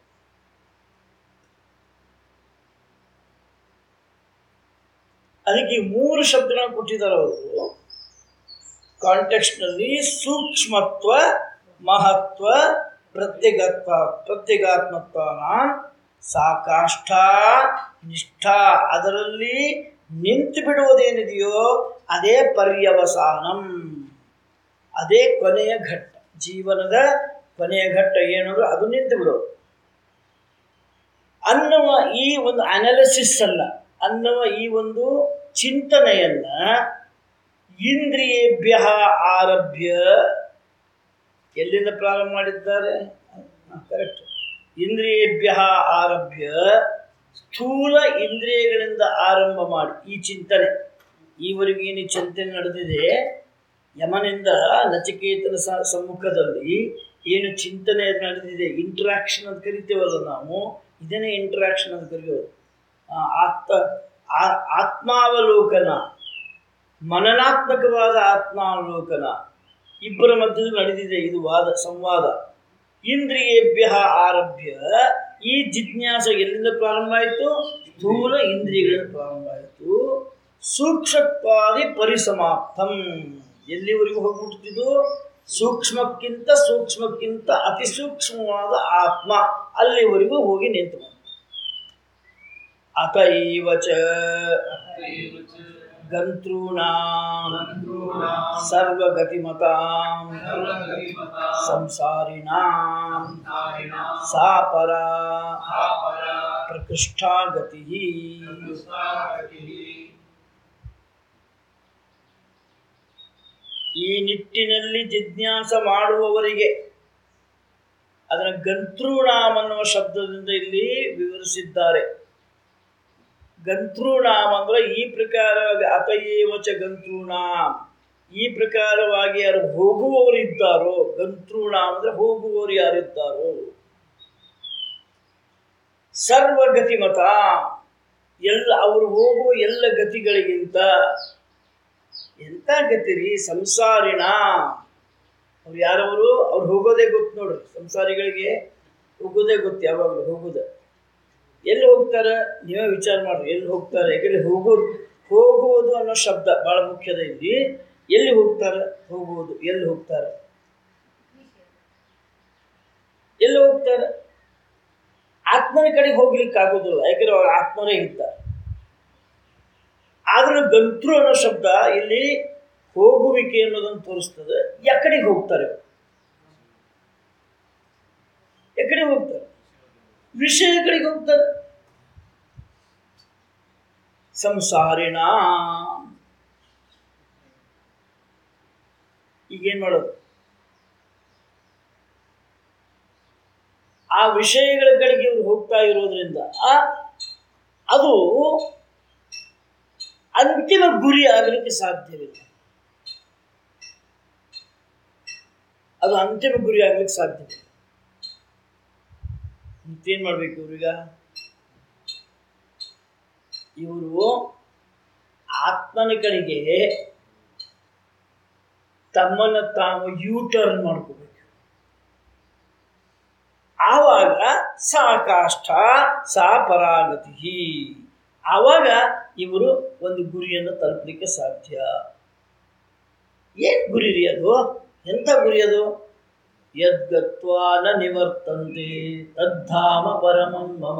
ಅದಕ್ಕೆ ಈ ಮೂರು ಶಬ್ದಗಳನ್ನು ಕೊಟ್ಟಿದ್ದಾರೆ ಅವರು ಕಾಂಟೆಕ್ಸ್ಟ್ನಲ್ಲಿ ಸೂಕ್ಷ್ಮತ್ವ ಮಹತ್ವ ಪ್ರತ್ಯೇಗತ್ವ ಪ್ರತ್ಯೇಗಾತ್ಮತ್ವನ ಸಾಕಾಷ್ಠ ನಿಷ್ಠಾ ಅದರಲ್ಲಿ ನಿಂತು ಬಿಡುವುದೇನಿದೆಯೋ ಅದೇ ಪರ್ಯವಸಾನಂ ಅದೇ ಕೊನೆಯ ಘಟ್ಟ ಜೀವನದ ಕೊನೆಯ ಘಟ್ಟ ಏನಂದ್ರೆ ಅದು ನಿಂತು ಬಿಡೋದು ಅನ್ನುವ ಈ ಒಂದು ಅನಾಲಿಸಿಸ್ ಅಲ್ಲ ಅನ್ನುವ ಈ ಒಂದು ಚಿಂತನೆಯನ್ನ ಇಂದ್ರಿಯೇಭ್ಯ ಆರಭ್ಯ ಎಲ್ಲಿಂದ ಪ್ರಾರಂಭ ಮಾಡಿದ್ದಾರೆ ಕರೆಕ್ಟ್ ಇಂದ್ರಿಯೇಭ್ಯ ಆರಭ್ಯ ಸ್ಥೂಲ ಇಂದ್ರಿಯಗಳಿಂದ ಆರಂಭ ಮಾಡಿ ಈ ಚಿಂತನೆ ಈವರೆಗೆ ಏನು ಈ ಚಿಂತನೆ ನಡೆದಿದೆ ಯಮನಿಂದ ನಚಿಕೇತನ ಸ ಸಮ್ಮುಖದಲ್ಲಿ ಏನು ಚಿಂತನೆ ನಡೆದಿದೆ ಇಂಟ್ರಾಕ್ಷನ್ ಅಂತ ಕರಿತೇವಲ್ಲ ನಾವು ಇದನ್ನೇ ಇಂಟ್ರಾಕ್ಷನ್ ಅಂತ ಕರೆಯೋದು ಆ, ಆತ್ಮ ಆ- ಆತ್ಮಾವಲೋಕನ ಮನನಾತ್ಮಕವಾದ ಆತ್ಮಾವಲೋಕನ ಇಬ್ಬರ ಮಧ್ಯದಲ್ಲಿ ನಡೆದಿದೆ ಇದು ವಾದ ಸಂವಾದ ಇಂದ್ರಿಯೇಭ್ಯ ಆರಭ್ಯ ಈ ಜಿಜ್ಞಾಸ ಎಲ್ಲಿಂದ ಪ್ರಾರಂಭ ಆಯಿತು ಸ್ಥೂಲ ಇಂದ್ರಿಯಗಳಿಂದ ಪ್ರಾರಂಭ ಆಯಿತು ಸೂಕ್ಷ್ಮತ್ವಾದಿ ಪರಿಸಮಾಪ್ತಂ ಎಲ್ಲಿವರೆಗೂ ಹೋಗ್ಬಿಡ್ತಿದ್ದು ಸೂಕ್ಷ್ಮಕ್ಕಿಂತ ಸೂಕ್ಷ್ಮಕ್ಕಿಂತ ಅತಿ ಸೂಕ್ಷ್ಮವಾದ ಆತ್ಮ ಅಲ್ಲಿವರೆಗೂ ಹೋಗಿ ನಿಂತು ಬಂತು ಅತೈವ ಚ ಗಂತॄಣಾಂ ಸರ್ವಗತಿಮತಾಂ ಸಂಸಾರಿಣಾಂ ಸಾ ಪರ ಪ್ರಕೃಷ್ಟಾ ಗತಿ ಈ ನಿಟ್ಟಿನಲ್ಲಿ ಜಿಜ್ಞಾಸ ಮಾಡುವವರಿಗೆ ಅದರ ಗಂತೃಣಾಮ್ ಅನ್ನುವ ಶಬ್ದದಿಂದ ಇಲ್ಲಿ ವಿವರಿಸಿದ್ದಾರೆ ಗಂತೃಣಾಮ್ ಅಂದ್ರೆ ಈ ಪ್ರಕಾರವಾಗಿ ಅತಯೇವಚ ಗಂತೃಣಾಮ್ ಈ ಪ್ರಕಾರವಾಗಿ ಯಾರು ಹೋಗುವವರು ಇದ್ದಾರೋ ಗಂತೃಣಾಮ್ ಅಂದ್ರೆ ಹೋಗುವವರು ಯಾರಿದ್ದಾರೋ ಸರ್ವಗತಿಮತ ಎಲ್ಲ ಅವರು ಹೋಗುವ ಎಲ್ಲ ಗತಿಗಳಿಗಿಂತ ಎಂಥ ಗತಿ ರೀ ಸಂಸಾರಿಣ ಅವ್ರು ಯಾರವರು ಅವ್ರು ಹೋಗೋದೇ ಗೊತ್ತು ನೋಡ್ರಿ ಸಂಸಾರಿಗಳಿಗೆ ಹೋಗೋದೇ ಗೊತ್ತು ಯಾವಾಗಲೂ ಹೋಗೋದು ಎಲ್ಲಿ ಹೋಗ್ತಾರೆ ನೀವೇ ವಿಚಾರ ಮಾಡ್ರಿ ಎಲ್ಲಿ ಹೋಗ್ತಾರೆ ಯಾಕಂದ್ರೆ ಹೋಗೋದು ಹೋಗುವುದು ಅನ್ನೋ ಶಬ್ದ ಭಾಳ ಮುಖ್ಯದ ಇಲ್ಲಿ ಎಲ್ಲಿ ಹೋಗ್ತಾರೆ ಹೋಗುವುದು ಎಲ್ಲಿ ಹೋಗ್ತಾರೆ ಎಲ್ಲಿ ಹೋಗ್ತಾರೆ ಆತ್ಮನ ಕಡೆಗೆ ಹೋಗ್ಲಿಕ್ಕೆ ಆಗೋದಿಲ್ಲ ಯಾಕಂದ್ರೆ ಅವ್ರ ಆತ್ಮರೇ ಇದ್ದಾರೆ ಆದರೂ ಗಂತೃ ಅನ್ನೋ ಶಬ್ದ ಇಲ್ಲಿ ಹೋಗುವಿಕೆ ಅನ್ನೋದನ್ನು ತೋರಿಸ್ತದೆ ಎಕಡೆಗೆ ಹೋಗ್ತಾರೆ ಅವ್ರು? ಎಕಡೆ ಹೋಗ್ತಾರೆ ವಿಷಯಗಳಿಗೆ ಹೋಗ್ತಾರೆ ಸಂಸಾರಿಣ ಈಗೇನ್ ಮಾಡೋದು ಆ ವಿಷಯಗಳ ಕಡೆಗೆ ಇವ್ರು ಹೋಗ್ತಾ ಇರೋದ್ರಿಂದ ಅದು ಅಂತಿಮ ಗುರಿ ಆಗಲಿಕ್ಕೆ ಸಾಧ್ಯವಿಲ್ಲ ಅದು ಅಂತಿಮ ಗುರಿ ಆಗ್ಲಿಕ್ಕೆ ಸಾಧ್ಯವಿಲ್ಲ ಮತ್ತೇನ್ ಮಾಡ್ಬೇಕು ಇವ್ರೀಗ ಇವರು ಆತ್ಮನ ಕಡೆಗೆ ತಮ್ಮನ್ನು ತಾವು ಯೂ ಟರ್ನ್ ಮಾಡ್ಕೋಬೇಕು ಆವಾಗ ಸಾ ಕಾಷ್ಠ ಸಾ ಪರಾಗತಿ ಆವಾಗ ಇವರು ಒಂದು ಗುರಿಯನ್ನು ತಲುಪಲಿಕ್ಕೆ ಸಾಧ್ಯ ಏನ್ ಗುರಿ ರೀ ಅದು ಎಂಥ ಗುರಿ ಅದು ಯದ್ಗತ್ವಾ ನ ನಿವರ್ತಂತೆ ತದ್ಧಾಮ ಪರಮಂ ಮಮ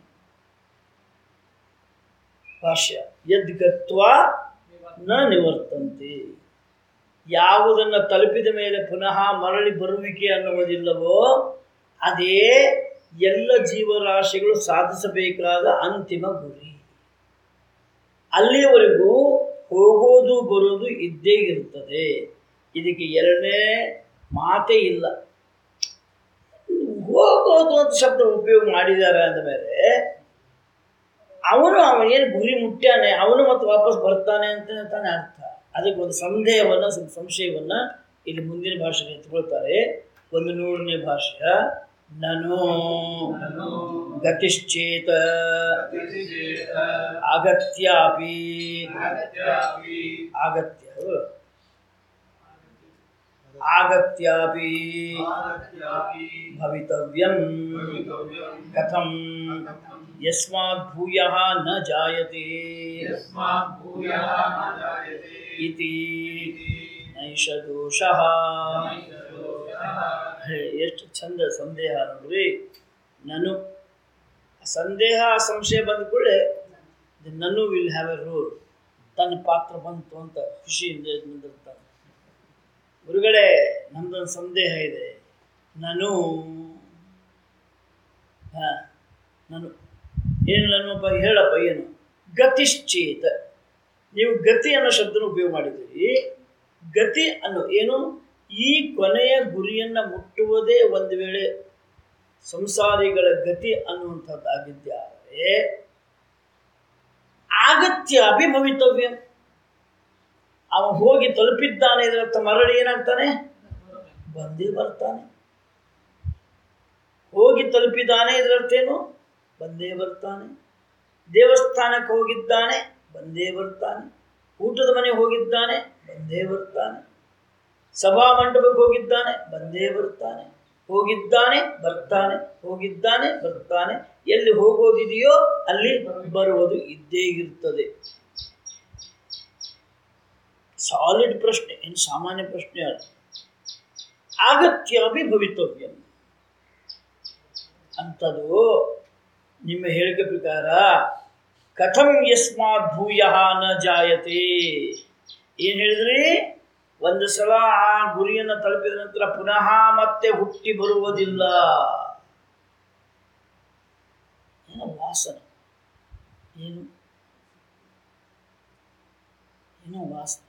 ಭಾಷ್ಯ ಯದ್ಗತ್ವಾ ನ ನಿವರ್ತಂತೆ ಯಾವುದನ್ನು ತಲುಪಿದ ಮೇಲೆ ಪುನಃ ಮರಳಿ ಬರುವಿಕೆ ಅನ್ನುವುದಿಲ್ಲವೋ ಅದೇ ಎಲ್ಲ ಜೀವರಾಶಿಗಳು ಸಾಧಿಸಬೇಕಾದ ಅಂತಿಮ ಗುರಿ ಅಲ್ಲಿಯವರೆಗೂ ಹೋಗೋದು ಬರೋದು ಇದ್ದೇ ಇರ್ತದೆ ಇದಕ್ಕೆ ಎರಡನೇ ಮಾತೇ ಇಲ್ಲ ಹೋಗೋದು ಅಂತ ಶಬ್ದ ಉಪಯೋಗ ಮಾಡಿದ್ದಾರೆ ಅಂದಮೇಲೆ ಅವನು ಅವನೇನು ಗುರಿ ಮುಟ್ಟಾನೆ ಅವನು ಮತ್ತೆ ವಾಪಸ್ ಬರ್ತಾನೆ ಅಂತ ತಾನೇ ಅರ್ಥ ಅದಕ್ಕೆ ಒಂದು ಸಂದೇಹವನ್ನು ಸ್ವಲ್ಪ ಸಂಶಯವನ್ನು ಇಲ್ಲಿ ಮುಂದಿನ ಭಾಷೆಗೆ ಎತ್ಕೊಳ್ತಾರೆ ಒಂದು ನೂರನೇ ಭಾಷೆ ನನು ಗತಿಶ್ಚೇತ ಅಗತ್ಯಾಪಿ ಆಗತ್ಯ ಆಗತ್ಯಾಪಿ ಭವಿತವ್ಯಂ ಕಥಂ ಯಸ್ಮಾತ್ ಭೂಯಃ ನ ಜಾಯತೆ ಇತಿ ನೈಷ ದೋಷಃ ಹೇ, ಎಷ್ಟು ಚಂದ ಸಂದೇಹ ನೋಡ್ರಿ ನಾನು ಸಂದೇಹ ಸಂಶಯ ಬಂದ ಕೂಡಲೇ ನನ್ನು ವಿಲ್ ಹ್ಯಾವ್ ಎ ರೋಲ್ ತನ್ನ ಪಾತ್ರ ಬಂತು ಅಂತ ಖುಷಿಯಿಂದ ನಿಂದಿರ್ತಾನೆ ಗುರುಗಳೇ ನಮ್ದೊಂದು ಸಂದೇಹ ಇದೆ ನಾನು ಹಾ ನಾನು ಏನು ನನ್ನೊಬ್ಬ ಹೇಳಪ್ಪ ಏನು ಗತಿಶ್ಚೇತ ನೀವು ಗತಿ ಅನ್ನೋ ಶಬ್ದನ ಉಪಯೋಗ ಮಾಡಿದ್ದೀರಿ ಗತಿ ಅನ್ನೋ ಏನು ಈ ಕೊನೆಯ ಗುರಿಯನ್ನು ಮುಟ್ಟುವುದೇ ಒಂದು ವೇಳೆ ಸಂಸಾರಿಗಳ ಗತಿ ಅನ್ನುವಂಥದ್ದಾಗಿದ್ದಾದರೆ ಅಗತ್ಯ ಅಭಿಭವಿತವ್ಯ ಅವ ಹೋಗಿ ತಲುಪಿದ್ದಾನೆ ಇದರತ್ತ ಮರಳಿ ಏನಾಗ್ತಾನೆ ಬಂದೇ ಬರ್ತಾನೆ ಹೋಗಿ ತಲುಪಿದ್ದಾನೆ ಇದರರ್ಥೇನು ಬಂದೇ ಬರ್ತಾನೆ ದೇವಸ್ಥಾನಕ್ಕೆ ಹೋಗಿದ್ದಾನೆ ಬಂದೇ ಬರ್ತಾನೆ ಊಟದ ಮನೆ ಹೋಗಿದ್ದಾನೆ ಬಂದೇ ಬರ್ತಾನೆ ಸಭಾ ಮಂಟಪಕ್ಕೆ ಹೋಗಿದ್ದಾನೆ ಬಂದೇ ಬರ್ತಾನೆ ಹೋಗಿದ್ದಾನೆ ಬರ್ತಾನೆ ಹೋಗಿದ್ದಾನೆ ಬರ್ತಾನೆ ಎಲ್ಲಿ ಹೋಗೋದಿದೆಯೋ ಅಲ್ಲಿ ಬರುವುದು ಇದ್ದೇ ಇರ್ತದೆ ಸಾಲಿಡ್ ಪ್ರಶ್ನೆ ಏನು ಸಾಮಾನ್ಯ ಪ್ರಶ್ನೆ ಅಲ್ಲ ಅಗತ್ಯ ಭವಿತವ್ಯ ಅಂಥದ್ದು ನಿಮ್ಮ ಹೇಳಿಕೆ ಪ್ರಕಾರ ಕಥಂ ಯಸ್ಮಾತ್ ಭೂಯ ನ ಜಾಯತೆ ಏನು ಹೇಳಿದ್ರಿ ಒಂದು ಸಲ ಆ ಗುರಿಯನ್ನು ತಲುಪಿದ ನಂತರ ಪುನಃ ಮತ್ತೆ ಹುಟ್ಟಿ ಬರುವುದಿಲ್ಲ ಏನೋ ವಾಸನೆ ಏನು ಏನೋ ವಾಸನೆ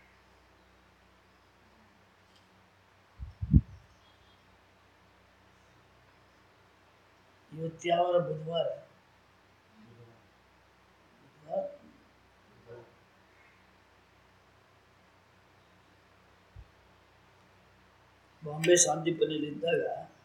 ಇವತ್ತು ಯಾವಾರ ಬುಧವಾರ ಬುಧವಾರ ಬಾಂಬೆ ಶಾಂತಿಪನಿಲಿದ್ದಾಗ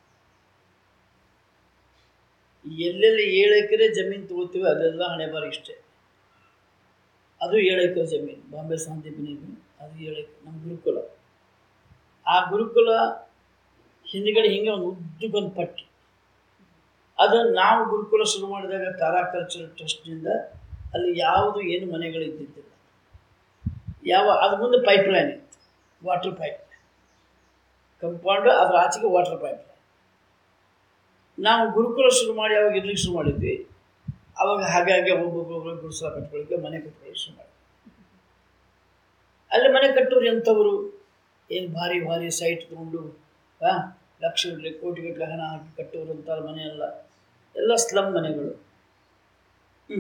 ಎಲ್ಲೆಲ್ಲಿ ಏಳು ಎಕರೆ ಜಮೀನು ತಗೋತೀವಿ ಅಲ್ಲೆಲ್ಲ ಹಣೆ ಬಾರಿ ಇಷ್ಟೇ ಅದು ಏಳು ಎಕರೆ ಜಮೀನು ಬಾಂಬೆ ಶಾಂತಿಪನಿ ಅದು ಏಳು ಎಕರೆ ನಮ್ಮ ಗುರುಕುಲ ಆ ಗುರುಕುಲ ಹಿಂದ್ಗಡೆ ಹಿಂಗೆ ಒಂದು ಉದ್ದಕ್ಕೊಂದು ಪಟ್ಟಿ ಅದು ನಾವು ಗುರುಕುಲ ಶುರು ಮಾಡಿದಾಗ ತಾರಾ ಕಲ್ಚರಲ್ ಟ್ರಸ್ಟ್ನಿಂದ ಅಲ್ಲಿ ಯಾವುದು ಏನು ಮನೆಗಳಿದ್ದಿದ್ದಿಲ್ಲ ಯಾವ ಅದ್ರ ಮುಂದೆ ಪೈಪ್ ಲೈನ್ ಇತ್ತು ವಾಟರ್ ಪೈಪ್ ಕಂಪೌಂಡ್ ಅದ್ರ ಆಚೆಗೆ ವಾಟರ್ ಪೈಪ್ ಲೈನ್ ನಾವು ಗುರುಕುಲ ಶುರು ಮಾಡಿ ಅವಾಗ ಇರ್ಲಿಕ್ಕೆ ಶುರು ಮಾಡಿದ್ವಿ ಅವಾಗ ಹಾಗೆ ಹಾಗೆ ಒಬ್ಬೊಬ್ಬೊಬ್ಬರು ಗುರುಸಲ ಕಟ್ಕೊಳ್ಳಿಕ್ಕೆ ಮನೆ ಕಟ್ಕೊಳ್ಳಿ ಶುರು ಮಾಡಿದ್ವಿ ಅಲ್ಲಿ ಮನೆ ಕಟ್ಟೋರು ಎಂಥವರು ಏನು ಭಾರಿ ಭಾರಿ ಸೈಟ್ ತೊಗೊಂಡು ಹಾಂ ಲಕ್ಷಗಟ್ಟಲೆ ಕೋಟಿಗಟ್ಟಲೆ ಹಣ ಹಾಕಿ ಕಟ್ಟೋರು ಅಂತ ಮನೆ ಅಲ್ಲ ಎಲ್ಲ ಸ್ಲಮ್ ಮನೆಗಳು ಹ್ಞೂ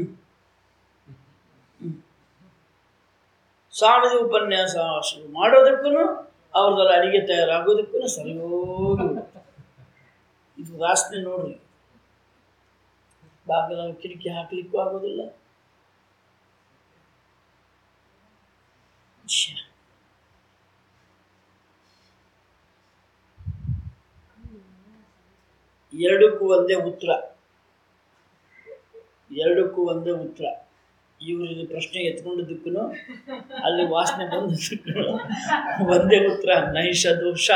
ಸ್ವಾಮೀಜಿ ಉಪನ್ಯಾಸ ಶುರು ಮಾಡೋದಕ್ಕೂ ಅವ್ರದ್ದೆಲ್ಲ ಅಡಿಗೆ ತಯಾರಾಗೋದಕ್ಕೂ ಸರಿ ಹೋಗಿ ಇದು ವಾಸನೆ ನೋಡ್ರಿ ಬಾಗಿಲ ಕಿಟಕಿ ಹಾಕ್ಲಿಕ್ಕೂ ಆಗೋದಿಲ್ಲ ಛೆ. ಎರಡಕ್ಕೂ ಒಂದೇ ಉತ್ತರ ಎರಡಕ್ಕೂ ಒಂದೇ ಉತ್ತರ ಇವರು ಇದು ಪ್ರಶ್ನೆ ಎತ್ಕೊಂಡಿದ್ದಕ್ಕೂ ಅಲ್ಲಿ ವಾಸನೆ ಬಂದದ್ದಕ್ಕೂ ಒಂದೇ ಉತ್ತರ ನೈಷ ದೋಷ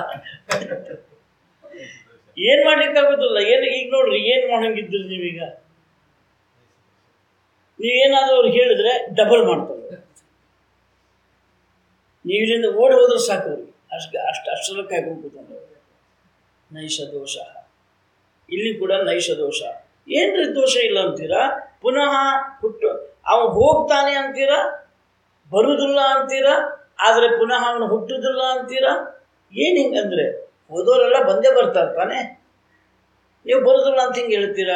ಏನು ಮಾಡ್ಲಿಕ್ಕಾಗೋದಿಲ್ಲ ಏನು ಈಗ ನೋಡ್ರಿ ಏನು ಮಾಡಂಗಿದ್ರಿ ನೀವೀಗ ನೀವೇನಾದರೂ ಅವ್ರಿಗೆ ಹೇಳಿದ್ರೆ ಡಬಲ್ ಮಾಡ್ತಾರೆ ನೀವು ಇಲ್ಲಿಂದ ಓಡಿ ಹೋದ್ರೆ ಸಾಕು ಅವ್ರಿಗೆ ಅಷ್ಟು ಅಷ್ಟು ಅಷ್ಟರ ಕಾಯ್ಕೊಂಡು ಕೂತ್ಕೊಂಡು ನೈಷ ದೋಷ ಇಲ್ಲಿ ಕೂಡ ನೈಷ ದೋಷ ಏನ್ರಿ ದೋಷ ಇಲ್ಲ ಅಂತೀರಾ ಪುನಃ ಹುಟ್ಟು ಅವನು ಹೋಗ್ತಾನೆ ಅಂತೀರಾ ಬರುವುದಿಲ್ಲ ಅಂತೀರಾ ಆದರೆ ಪುನಃ ಅವನು ಹುಟ್ಟುದಿಲ್ಲ ಅಂತೀರಾ ಏನು ಹಿಂಗಂದ್ರೆ ಹೋದವರೆಲ್ಲ ಬಂದೇ ಬರ್ತಾರೆ ತಾನೆ ನೀವು ಬರುದಿಲ್ಲ ಅಂತ ಹಿಂಗೆ ಹೇಳ್ತೀರಾ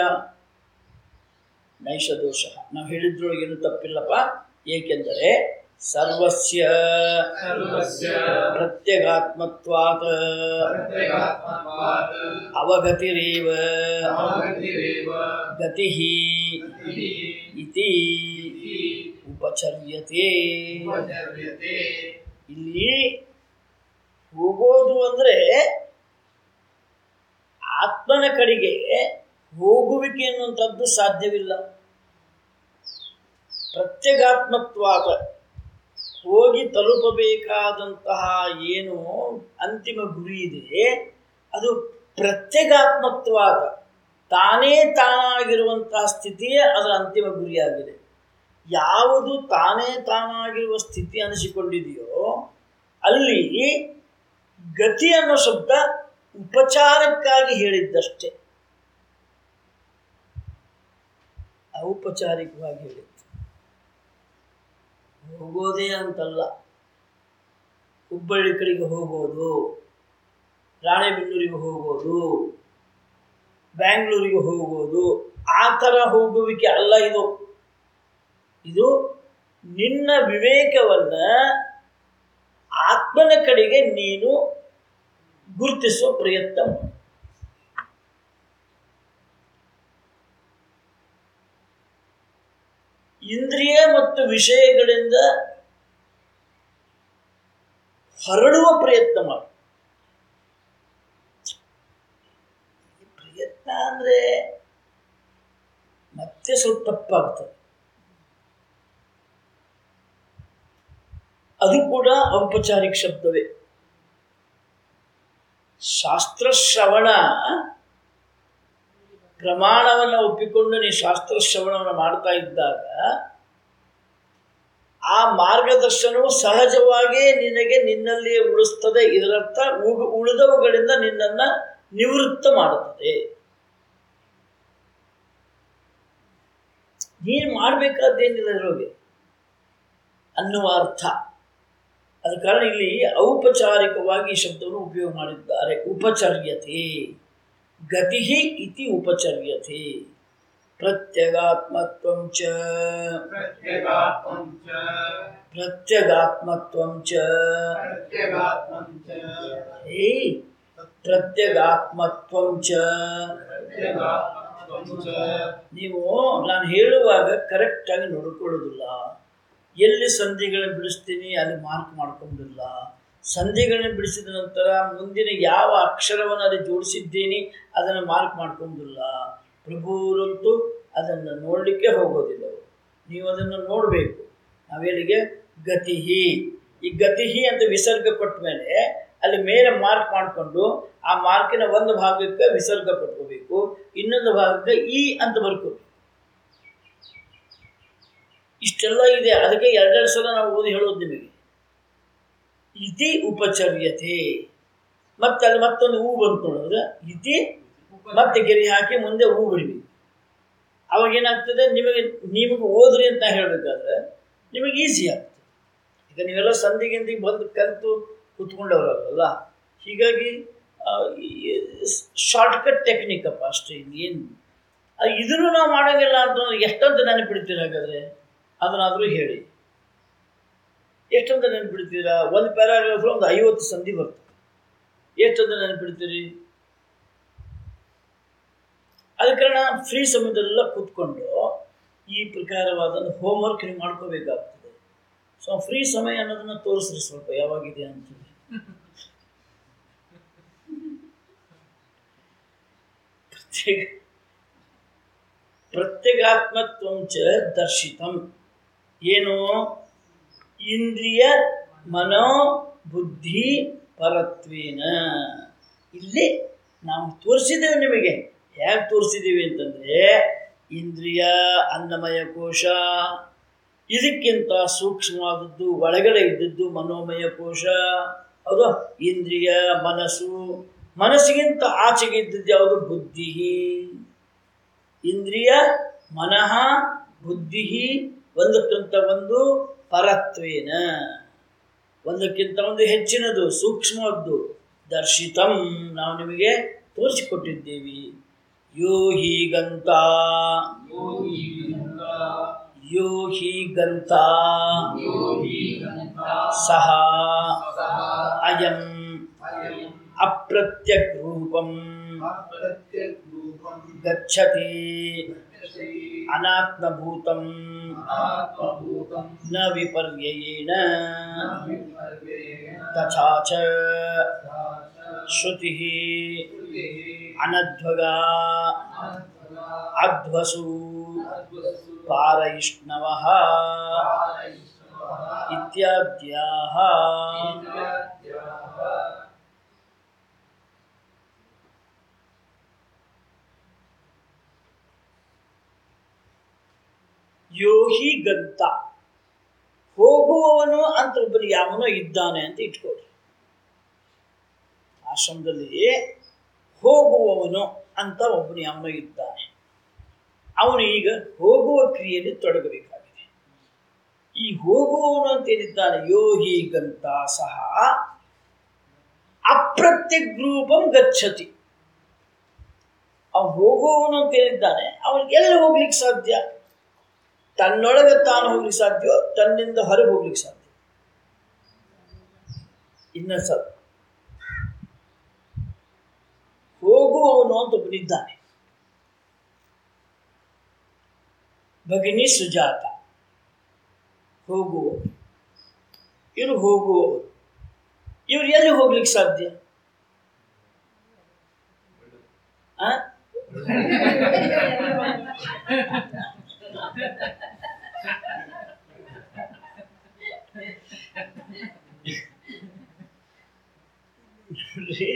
ನೈಷ ದೋಷ ನಾವು ಹೇಳಿದ್ರೊಳಗೆ ಏನು ತಪ್ಪಿಲ್ಲಪ್ಪ ಏಕೆಂದರೆ ಸರ್ವಸ್ಯ ಸರ್ವಸ್ಯ ಪ್ರತ್ಯಗಾತ್ಮತ್ವಾತ್ ಪ್ರತ್ಯೇಗಾತ್ಮತ್ವಾತ್ ಅವಗತಿರೇವ ಅವಗತಿರೇವ ಗತಿ ಇತಿ ಇತಿ ಉಪಚರ್ಯತೆ ಉಪಚರ್ಯತೆ ಇಲ್ಲಿ ಹೋಗೋದು ಅಂದರೆ ಆತ್ಮನ ಕಡೆಗೆ ಹೋಗುವಿಕೆ ಅನ್ನುವಂಥದ್ದು ಸಾಧ್ಯವಿಲ್ಲ ಪ್ರತ್ಯಗಾತ್ಮತ್ವಾದ ಹೋಗಿ ತಲುಪಬೇಕಾದಂತಹ ಏನು ಅಂತಿಮ ಗುರಿ ಇದೆ ಅದು ಪ್ರತ್ಯಗಾತ್ಮತ್ವಾದ ತಾನೇ ತಾನಾಗಿರುವಂತಹ ಸ್ಥಿತಿಯೇ ಅದರ ಅಂತಿಮ ಗುರಿಯಾಗಿದೆ ಯಾವುದು ತಾನೇ ತಾನಾಗಿರುವ ಸ್ಥಿತಿ ಅನಿಸಿಕೊಂಡಿದೆಯೋ ಅಲ್ಲಿ ಗತಿ ಅನ್ನೋ ಶಬ್ದ ಉಪಚಾರಕ್ಕಾಗಿ ಹೇಳಿದ್ದಷ್ಟೇ ಔಪಚಾರಿಕವಾಗಿ ಹೇಳಿದ್ದು ಹೋಗೋದೇ ಅಂತಲ್ಲ ಹುಬ್ಬಳ್ಳಿ ಕಡೆಗೆ ಹೋಗೋದು ರಾಣೆಬೆನ್ನೂರಿಗೆ ಹೋಗೋದು ಬ್ಯಾಂಗ್ಳೂರಿಗೆ ಹೋಗೋದು ಆ ಥರ ಹೋಗುವಿಕೆ ಅಲ್ಲ ಇದು ಇದು ನಿನ್ನ ವಿವೇಕವನ್ನ ಆತ್ಮನ ಕಡೆಗೆ ನೀನು ಗುರುತಿಸುವ ಪ್ರಯತ್ನ ಮಾಡು ಇಂದ್ರಿಯ ಮತ್ತು ವಿಷಯಗಳಿಂದ ಹೊರಡುವ ಪ್ರಯತ್ನ ಮಾಡು ಈ ಪ್ರಯತ್ನ ಅಂದ್ರೆ ಮತ್ತೆ ಸ್ವಲ್ಪ ತಪ್ಪಾಗ್ತದೆ ಅದು ಕೂಡ ಔಪಚಾರಿಕ ಶಬ್ದವೇ ಶಾಸ್ತ್ರ ಶ್ರವಣ ಪ್ರಮಾಣವನ್ನು ಒಪ್ಪಿಕೊಂಡು ನೀ ಶಾಸ್ತ್ರ ಶ್ರವಣವನ್ನು ಮಾಡ್ತಾ ಇದ್ದಾಗ ಆ ಮಾರ್ಗದರ್ಶನವು ಸಹಜವಾಗಿಯೇ ನಿನಗೆ ನಿನ್ನಲ್ಲಿಯೇ ಉಳಿಸ್ತದೆ ಇದರರ್ಥ ಉಗ- ಉಳಿದವುಗಳಿಂದ ನಿನ್ನನ್ನ ನಿವೃತ್ತ ಮಾಡುತ್ತದೆ ನೀನು ಮಾಡಬೇಕಾದ್ದೇನಿಲ್ಲ ಇರೋಗೆ ಅನ್ನುವ ಅರ್ಥ ಅದ ಕಾರಣ ಇಲ್ಲಿ ಔಪಚಾರಿಕವಾಗಿ ಈ ಶಬ್ದವನ್ನು ಉಪಯೋಗ ಮಾಡಿದ್ದಾರೆ ಉಪಚರ್ಯತೆ ಗತಿ ಇತಿ ಉಪಚರ್ಯತೆ ಪ್ರತ್ಯಗಾತ್ಮತ್ವಂ ಚ ಪ್ರತ್ಯಗಾತ್ಮಂ ಚ ಪ್ರತ್ಯಗಾತ್ಮತ್ವಂ ಚ ಪ್ರತ್ಯಗಾತ್ಮಂ ಚ ಹೇ ಪ್ರತ್ಯಗಾತ್ಮತ್ವಂ ಚ ಪ್ರತ್ಯಗಾತ್ಮಂ ಚ ನೀವು ನಾನು ಹೇಳುವಾಗ ಕರೆಕ್ಟಾಗಿ ನೋಡ್ಕೊಳ್ಳೋದಿಲ್ಲ ಎಲ್ಲಿ ಸಂಧಿಗಳನ್ನ ಬಿಡಿಸ್ತೀನಿ ಅಲ್ಲಿ ಮಾರ್ಕ್ ಮಾಡ್ಕೊಂಡಿಲ್ಲ ಸಂಧಿಗಳನ್ನ ಬಿಡಿಸಿದ ನಂತರ ಮುಂದಿನ ಯಾವ ಅಕ್ಷರವನ್ನು ಅಲ್ಲಿ ಜೋಡಿಸಿದ್ದೀನಿ ಅದನ್ನು ಮಾರ್ಕ್ ಮಾಡ್ಕೊಂಡಿಲ್ಲ ಪ್ರಭುರಂತೂ ಅದನ್ನು ನೋಡಲಿಕ್ಕೆ ಹೋಗೋದಿಲ್ಲ ಅವರು. ನೀವು ಅದನ್ನು ನೋಡಬೇಕು ನಾವೆಲ್ಲಿಗೆ ಗತಿಹಿ ಈ ಗತಿಹಿ ಅಂತ ವಿಸರ್ಗ ಕೊಟ್ಟ ಮೇಲೆ ಅಲ್ಲಿ ಮೇಲೆ ಮಾರ್ಕ್ ಮಾಡಿಕೊಂಡು ಆ ಮಾರ್ಕಿನ ಒಂದು ಭಾಗಕ್ಕೆ ವಿಸರ್ಗ ಕೊಟ್ಕೋಬೇಕು ಇನ್ನೊಂದು ಭಾಗಕ್ಕೆ ಈ ಅಂತ ಬರ್ಕೋಬೇಕು ಇಷ್ಟೆಲ್ಲ ಇದೆ ಅದಕ್ಕೆ ಎರಡೆರಡು ಸಲ ನಾವು ಓದಿ ಹೇಳೋದು ನಿಮಗೆ ಇತಿ ಉಪಚರ್ಯತೆ ಮತ್ತೆ ಅಲ್ಲಿ ಮತ್ತೊಂದು ಹೂ ಬಂತು ನೋಡಿದ್ರೆ ಇತಿ ಮತ್ತೆ ಗೆರೆ ಹಾಕಿ ಮುಂದೆ ಹೂ ಬಿಡಬೇಕು ಅವಾಗ ಏನಾಗ್ತದೆ ನಿಮಗೆ ನಿಮಗೆ ಓದ್ರಿ ಅಂತ ಹೇಳಬೇಕಾದ್ರೆ ನಿಮಗೆ ಈಸಿ ಆಗ್ತದೆ ಈಗ ನೀವೆಲ್ಲ ಸಂಧಿಗಿಂದಿಗೆ ಬಂದು ಕಲಿತು ಕೂತ್ಕೊಂಡವರಲ್ಲ ಹೀಗಾಗಿ ಶಾರ್ಟ್ಕಟ್ ಟೆಕ್ನಿಕ್ ಅಪ್ಪ ಅಷ್ಟೇ ಏನು ಇದನ್ನು ನಾವು ಮಾಡೋಂಗಿಲ್ಲ ಅಂತಂದ್ರೆ ಎಷ್ಟಂತ ನೆನಪಿಡ್ತೀರ ಹಾಗಾದ್ರೆ ಅದನ್ನಾದರೂ ಹೇಳಿ ಎಷ್ಟಂತ ನೆನಪಿಡ್ತೀರಾ ಒಂದು ಪ್ಯಾರಾಗ್ರಾಫ್ ಒಂದು ಐವತ್ತು ಸಂಧಿ ಬರ್ತದೆ ಎಷ್ಟಂತ ನೆನಪಿಡ್ತೀರಿ ಅದ ಕಾರಣ ಫ್ರೀ ಸಮಯದಲ್ಲೆಲ್ಲ ಕೂತ್ಕೊಂಡು ಈ ಪ್ರಕಾರವಾದ ಹೋಮ್ವರ್ಕ್ ನೀವು ಮಾಡ್ಕೋಬೇಕಾಗ್ತದೆ ಸೊ ಫ್ರೀ ಸಮಯ ಅನ್ನೋದನ್ನ ತೋರಿಸ್ರಿ ಸ್ವಲ್ಪ ಯಾವಾಗಿದೆ ಅಂತೇಳಿ ಪ್ರತ್ಯೇಕ ಪ್ರತ್ಯಗಾತ್ಮತ್ವಂ ಚ ದರ್ಶಿತಂ ಏನು ಇಂದ್ರಿಯ ಮನೋ ಬುದ್ಧಿ ಪರತ್ವೇನ ಇಲ್ಲಿ ನಾವು ತೋರಿಸಿದ್ದೇವೆ ನಿಮಗೆ ಹೇಗೆ ತೋರಿಸಿದ್ದೀವಿ ಅಂತಂದರೆ ಇಂದ್ರಿಯ ಅನ್ನಮಯ ಕೋಶ ಇದಕ್ಕಿಂತ ಸೂಕ್ಷ್ಮವಾದದ್ದು ಒಳಗಡೆ ಇದ್ದದ್ದು ಮನೋಮಯ ಕೋಶ ಹೌದು ಇಂದ್ರಿಯ ಮನಸ್ಸು ಮನಸ್ಸಿಗಿಂತ ಆಚೆಗೆ ಇದ್ದದ್ದು ಯಾವುದು ಬುದ್ಧಿ ಇಂದ್ರಿಯ ಮನಃ ಬುದ್ಧಿ ಒಂದಕ್ಕಿಂತ ಒಂದು ಪರತ್ವೇನ ಒಂದಕ್ಕಿಂತ ಒಂದು ಹೆಚ್ಚಿನದು ಸೂಕ್ಷ್ಮದ್ದು ದರ್ಶಿತಂ ನಾವು ನಿಮಗೆ ತೋರಿಸಿಕೊಟ್ಟಿದ್ದೀವಿ ಯೋ ಹೀಗಂತ ಯೋಗೀಗಂತ ಯೋ ಹೀಗಂತ ಯೋಗೀಗಂತ ಸಹ ಸಹ ಅಯಂ ಅಯಂ ಅಪ್ರತ್ಯಕ್ ರೂಪಂ ಅಪ್ರತ್ಯಗ್ರೂಪಂ ಗಚ್ಚತಿ ಶ್ರೀ ಅನಾತ್ಮಭೂತಂ ಆತ್ಮಭೂತಂ ನ ವಿಪರ್ಯಯೇನ ವಿಪರ್ಯೇಣ ತಥಾ ಚ ತಥಾ ಚ ಶ್ರುತಿ ಶ್ರುತಿಃ ಅನಧ್ವಗ ಅಧ್ವಸು ಪಾರಯಿಷ್ಣವ ಇತ್ಯಾದ್ಯಾಹ ಯೋಹಿ ಗಂತ ಹೋಗುವವನು ಅಂತ ಒಬ್ಬನು ಯಾವನೋ ಇದ್ದಾನೆ ಅಂತ ಇಟ್ಕೊಳ್ಳಿ ಆಶ್ರಮದಲ್ಲಿ ಹೋಗುವವನು ಅಂತ ಒಬ್ಬನು ಯಾವನೋ ಇದ್ದಾನೆ ಅವನು ಈಗ ಹೋಗುವ ಕ್ರಿಯೆಯಲ್ಲಿ ತೊಡಗಬೇಕಾಗಿದೆ ಈ ಹೋಗುವವನು ಅಂತ ಏನಿದ್ದಾನೆ ಯೋಹಿ ಗಂತ ಸಹ ಅಪ್ರತ್ಯಗ್ರೂಪಂ ಗಚ್ಚತಿ ಅವನು ಹೋಗುವವನು ಅಂತ ಏನಿದ್ದಾನೆ ಅವನಿಗೆ ಎಲ್ಲಿ ಹೋಗ್ಲಿಕ್ಕೆ ಸಾಧ್ಯ ತನ್ನೊಳಗೆ ತಾನು ಹೋಗ್ಲಿಕ್ಕೆ ಸಾಧ್ಯವೋ ತನ್ನಿಂದ ಹೊರಗೆ ಹೋಗ್ಲಿಕ್ಕೆ ಸಾಧ್ಯ ಇನ್ನ ಸ್ವಲ್ಪ ಹೋಗುವವನು ಅಂತ ಒಬ್ಬನಿದ್ದಾನೆ ಭಗಿನಿ ಸುಜಾತ ಹೋಗುವವರು ಇವರು ಹೋಗುವವರು ಇವ್ರು ಎಲ್ಲಿ ಹೋಗ್ಲಿಕ್ಕೆ ಸಾಧ್ಯ ಆ? ನೋಡ್ರಿ,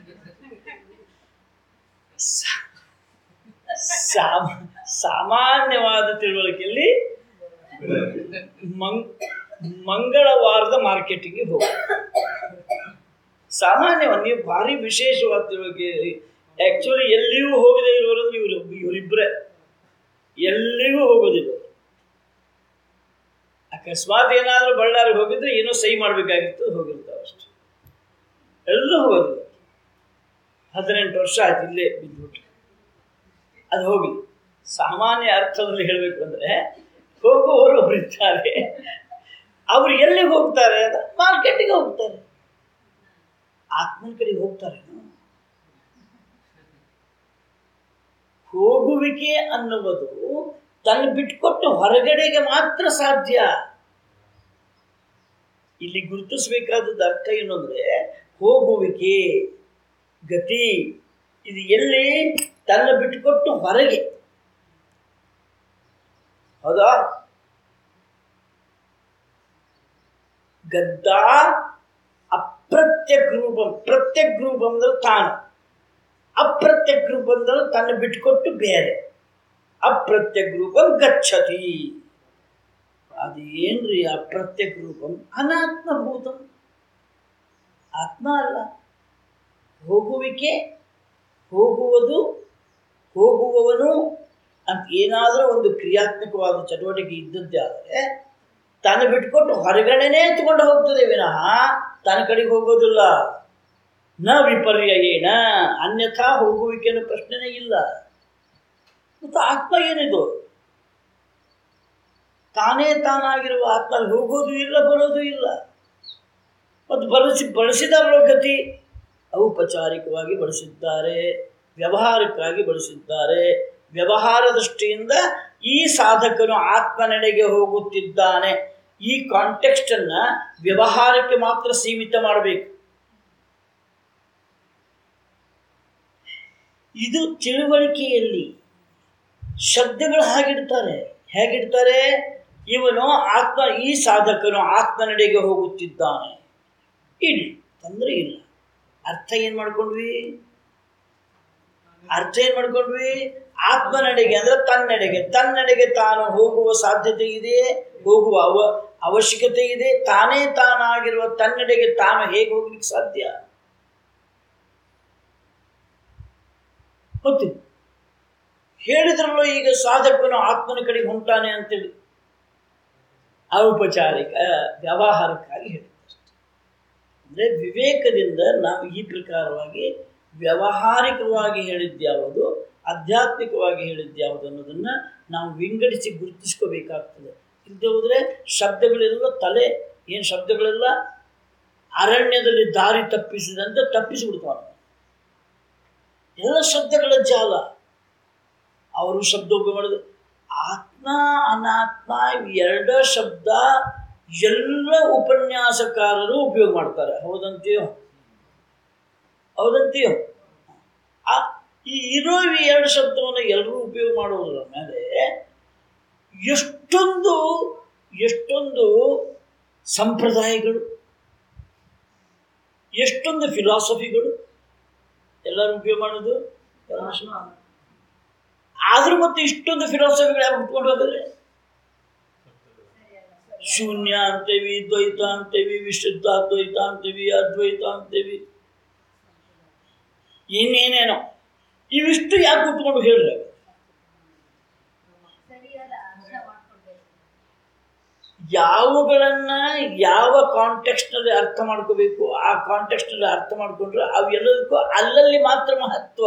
ಸಾ- ಸಾಮ- ಸಾಮಾನ್ಯವಾದ ತಿಳುವಳಿಕೆಯಲ್ಲಿ ಮಂಗ್ ಮಂಗಳವಾರದ ಮಾರ್ಕೆಟಿಂಗ್ಗೆ ಹೋಗಿ ಸಾಮಾನ್ಯವಾಗಿ ನೀವು ಭಾರಿ ವಿಶೇಷವಾದ ತಿಳುವಳಿಕೆ ಆ್ಯಕ್ಚುಲಿ ಎಲ್ಲಿಯೂ ಹೋಗದೆ ಇರೋರು ಇವರು ಇವರಿಬ್ಬರೇ ಎಲ್ಲಿಗೂ ಹೋಗೋದಿಲ್ಲ ಅಕಸ್ಮಾತ್ ಏನಾದರೂ ಬಳ್ಳಾರಿ ಹೋಗಿದ್ರೆ ಏನೋ ಸಹಿ ಮಾಡಬೇಕಾಗಿತ್ತು ಹೋಗಿರ್ತಾರೆ ಅಷ್ಟೇ ಎಲ್ಲೂ ಹೋಗೋದಿಲ್ಲ ಹದಿನೆಂಟು ವರ್ಷ ಆಯ್ತು ಇಲ್ಲೇ ಬಿದ್ದುಬಿಟ್ರೆ ಅದು ಹೋಗಿ ಸಾಮಾನ್ಯ ಅರ್ಥದಲ್ಲಿ ಹೇಳಬೇಕು ಅಂದರೆ ಹೋಗುವವರು ಒಬ್ರು ಇರ್ತಾರೆ ಅವರು ಎಲ್ಲಿಗೆ ಹೋಗ್ತಾರೆ ಅಂದ್ರೆ ಮಾರ್ಕೆಟಿಗೆ ಹೋಗ್ತಾರೆ ಆತ್ಮನ ಕಡೆಗೆ ಹೋಗ್ತಾರೆ ಹೋಗುವಿಕೆ ಅನ್ನುವುದು ತನ್ನ ಬಿಟ್ಕೊಟ್ಟು ಹೊರಗಡೆಗೆ ಮಾತ್ರ ಸಾಧ್ಯ ಇಲ್ಲಿ ಗುರುತಿಸಬೇಕಾದದ್ದು ಅರ್ಥ ಏನು ಅಂದ್ರೆ ಹೋಗುವಿಕೆ ಗತಿ ಇದು ಎಲ್ಲಿ ತನ್ನ ಬಿಟ್ಟುಕೊಟ್ಟು ಹೊರಗೆ ಹೌದಾ ಗದ್ದ ಅಪ್ರತ್ಯಕ್ ರೂಪಂ ಪ್ರತ್ಯಕ್ ರೂಪಂ ಅಂದ್ರೆ ತಾನು ಅಪ್ರತ್ಯಕ್ ರೂಪ ಅಂದ್ರೆ ತನ್ನ ಬಿಟ್ಕೊಟ್ಟು ಬೇರೆ ಅಪ್ರತ್ಯಕ್ ರೂಪಂ ಗಚ್ಚತಿ ಅದು ಏನ್ರಿ ಅಪ್ರತ್ಯಕ್ ರೂಪಂ ಅನಾತ್ಮಭೂತಂ ಆತ್ಮ ಅಲ್ಲ ಹೋಗುವಿಕೆ ಹೋಗುವುದು ಹೋಗುವವನು ಅಂತ ಏನಾದರೂ ಒಂದು ಕ್ರಿಯಾತ್ಮಕವಾದ ಚಟುವಟಿಕೆ ಇದ್ದದ್ದೇ ಆದರೆ ತಾನು ಬಿಟ್ಕೊಟ್ಟು ಹೊರಗಡೆನೇ ಎತ್ಕೊಂಡು ಹೋಗ್ತದೆ ವಿನಃ ತನ್ನ ಕಡೆಗೆ ಹೋಗೋದಿಲ್ಲ ನ ವಿಪರ್ಯಯೇನ ಅನ್ಯಥಾ ಹೋಗುವಿಕೆ ಅನ್ನೋ ಪ್ರಶ್ನೆನೇ ಇಲ್ಲ ಮತ್ತು ಆತ್ಮ ಏನಿದು ತಾನೇ ತಾನಾಗಿರುವ ಆತ್ಮ ಹೋಗೋದು ಇಲ್ಲ ಬರೋದು ಇಲ್ಲ ಮತ್ತು ಬಳಸಿ ಬಳಸಿದವರ ಗತಿ ಔಪಚಾರಿಕವಾಗಿ ಬಳಸಿದ್ದಾರೆ ವ್ಯವಹಾರಕ್ಕಾಗಿ ಬಳಸಿದ್ದಾರೆ ವ್ಯವಹಾರ ದೃಷ್ಟಿಯಿಂದ ಈ ಸಾಧಕನು ಆತ್ಮನೆಡೆಗೆ ಹೋಗುತ್ತಿದ್ದಾನೆ ಈ ಕಾಂಟೆಕ್ಸ್ಟನ್ನು ವ್ಯವಹಾರಕ್ಕೆ ಮಾತ್ರ ಸೀಮಿತ ಮಾಡಬೇಕು ಇದು ತಿಳುವಳಿಕೆಯಲ್ಲಿ ಶಬ್ದಗಳು ಹಾಗಿಡ್ತಾರೆ ಹೇಗಿಡ್ತಾರೆ ಇವನು ಆತ್ಮ ಈ ಸಾಧಕನು ಆತ್ಮನೆಡೆಗೆ ಹೋಗುತ್ತಿದ್ದಾನೆ ಇಡಿ ತೊಂದರೆ ಇಲ್ಲ ಅರ್ಥ ಏನು ಮಾಡ್ಕೊಂಡ್ವಿ ಅರ್ಥ ಏನು ಮಾಡ್ಕೊಂಡ್ವಿ ಆತ್ಮನೆಡೆಗೆ ಅಂದ್ರೆ ತನ್ನೆಡೆಗೆ ತನ್ನೆಡೆಗೆ ತಾನು ಹೋಗುವ ಸಾಧ್ಯತೆ ಇದೆ ಹೋಗುವ ಅವ ಅವಶ್ಯಕತೆ ಇದೆ ತಾನೇ ತಾನಾಗಿರುವ ತನ್ನೆಡೆಗೆ ತಾನು ಹೇಗೆ ಹೋಗ್ಲಿಕ್ಕೆ ಸಾಧ್ಯ ಗೊತ್ತು ಹೇಳಿದ್ರಲ್ಲೋ ಈಗ ಸಾಧಕನು ಆತ್ಮನ ಕಡೆಗೆ ಹೊಂಟಾನೆ ಅಂತೇಳಿ ಔಪಚಾರಿಕ ವ್ಯವಹಾರಕ್ಕಾಗಿ ಹೇಳಿದ್ದಷ್ಟೆ ಅಂದರೆ ವಿವೇಕದಿಂದ ನಾವು ಈ ಪ್ರಕಾರವಾಗಿ ವ್ಯವಹಾರಿಕವಾಗಿ ಹೇಳಿದ್ಯಾವುದು ಆಧ್ಯಾತ್ಮಿಕವಾಗಿ ಹೇಳಿದ್ಯಾವುದು ಅನ್ನೋದನ್ನು ನಾವು ವಿಂಗಡಿಸಿ ಗುರುತಿಸ್ಕೋಬೇಕಾಗ್ತದೆ ಇಲ್ಲದೆ ಹೋದರೆ ಶಬ್ದಗಳೆಲ್ಲ ತಲೆ ಏನು ಶಬ್ದಗಳೆಲ್ಲ ಅರಣ್ಯದಲ್ಲಿ ದಾರಿ ತಪ್ಪಿಸಿದಂತೆ ತಪ್ಪಿಸಿಬಿಡ್ತಾವೆ ಎಲ್ಲ ಶಬ್ದಗಳ ಜಾಲ ಅವರು ಶಬ್ದ ಉಪಯೋಗ ಮಾಡಿದ್ರು ಆತ್ಮ ಅನಾತ್ಮ ಎರಡ ಶಬ್ದ ಎಲ್ಲ ಉಪನ್ಯಾಸಕಾರರು ಉಪಯೋಗ ಮಾಡ್ತಾರೆ ಹೌದಂತೀಯೋ ಹೌದಂತೀಯೋ ಆ ಈ ಇರೋ ಈ ಎರಡು ಶಬ್ದವನ್ನು ಎಲ್ಲರೂ ಉಪಯೋಗ ಮಾಡುವುದರ ಮೇಲೆ ಎಷ್ಟೊಂದು ಎಷ್ಟೊಂದು ಸಂಪ್ರದಾಯಗಳು ಎಷ್ಟೊಂದು ಫಿಲಾಸಫಿಗಳು ಎಲ್ಲರೂ ಉಪಯೋಗ ಮಾಡೋದು ಎರಡು ಶಬ್ದ. ಆದ್ರೂ ಮತ್ತೆ ಇಷ್ಟೊಂದು ಫಿಲಾಸಫಿಗಳು ಯಾಕೆ ಹುಟ್ಕೊಂಡು ಹೋಗಿದ್ರೆ ಶೂನ್ಯ ಅಂತೇವಿ ದ್ವೈತ ಅಂತೇವಿ ವಿಶುದ್ಧ ಅದ್ವೈತ ಅಂತೇವಿ ಅದ್ವೈತ ಅಂತೇವಿ ಇನ್ನೇನೇನೋ ಇವಿಷ್ಟು ಯಾಕೆ ಕೂತ್ಕೊಂಡು ಹೇಳ್ರಿ ಸರಿಯಾದ ಅರ್ಥ ಮಾಡ್ಕೊಳ್ಬೇಕು ಯಾವುಗಳನ್ನ ಯಾವ ಕಾಂಟೆಕ್ಸ್ನಲ್ಲಿ ಅರ್ಥ ಮಾಡ್ಕೋಬೇಕು ಆ ಕಾಂಟೆಕ್ಸ್ನಲ್ಲಿ ಅರ್ಥ ಮಾಡ್ಕೊಂಡ್ರೆ ಅವೆಲ್ಲದಕ್ಕೂ ಅಲ್ಲಲ್ಲಿ ಮಾತ್ರ ಮಹತ್ವ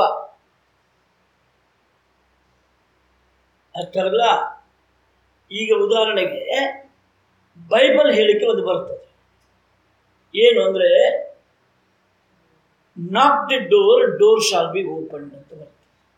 ಅರ್ಥ ಅಲ್ಲ ಈಗ ಉದಾಹರಣೆಗೆ ಬೈಬಲ್ ಹೇಳಿಕೆ ಒಂದು ಬರ್ತದೆ ಏನು ಅಂದರೆ knock the door door shall be open ಅಂತ ಬರ್ತದೆ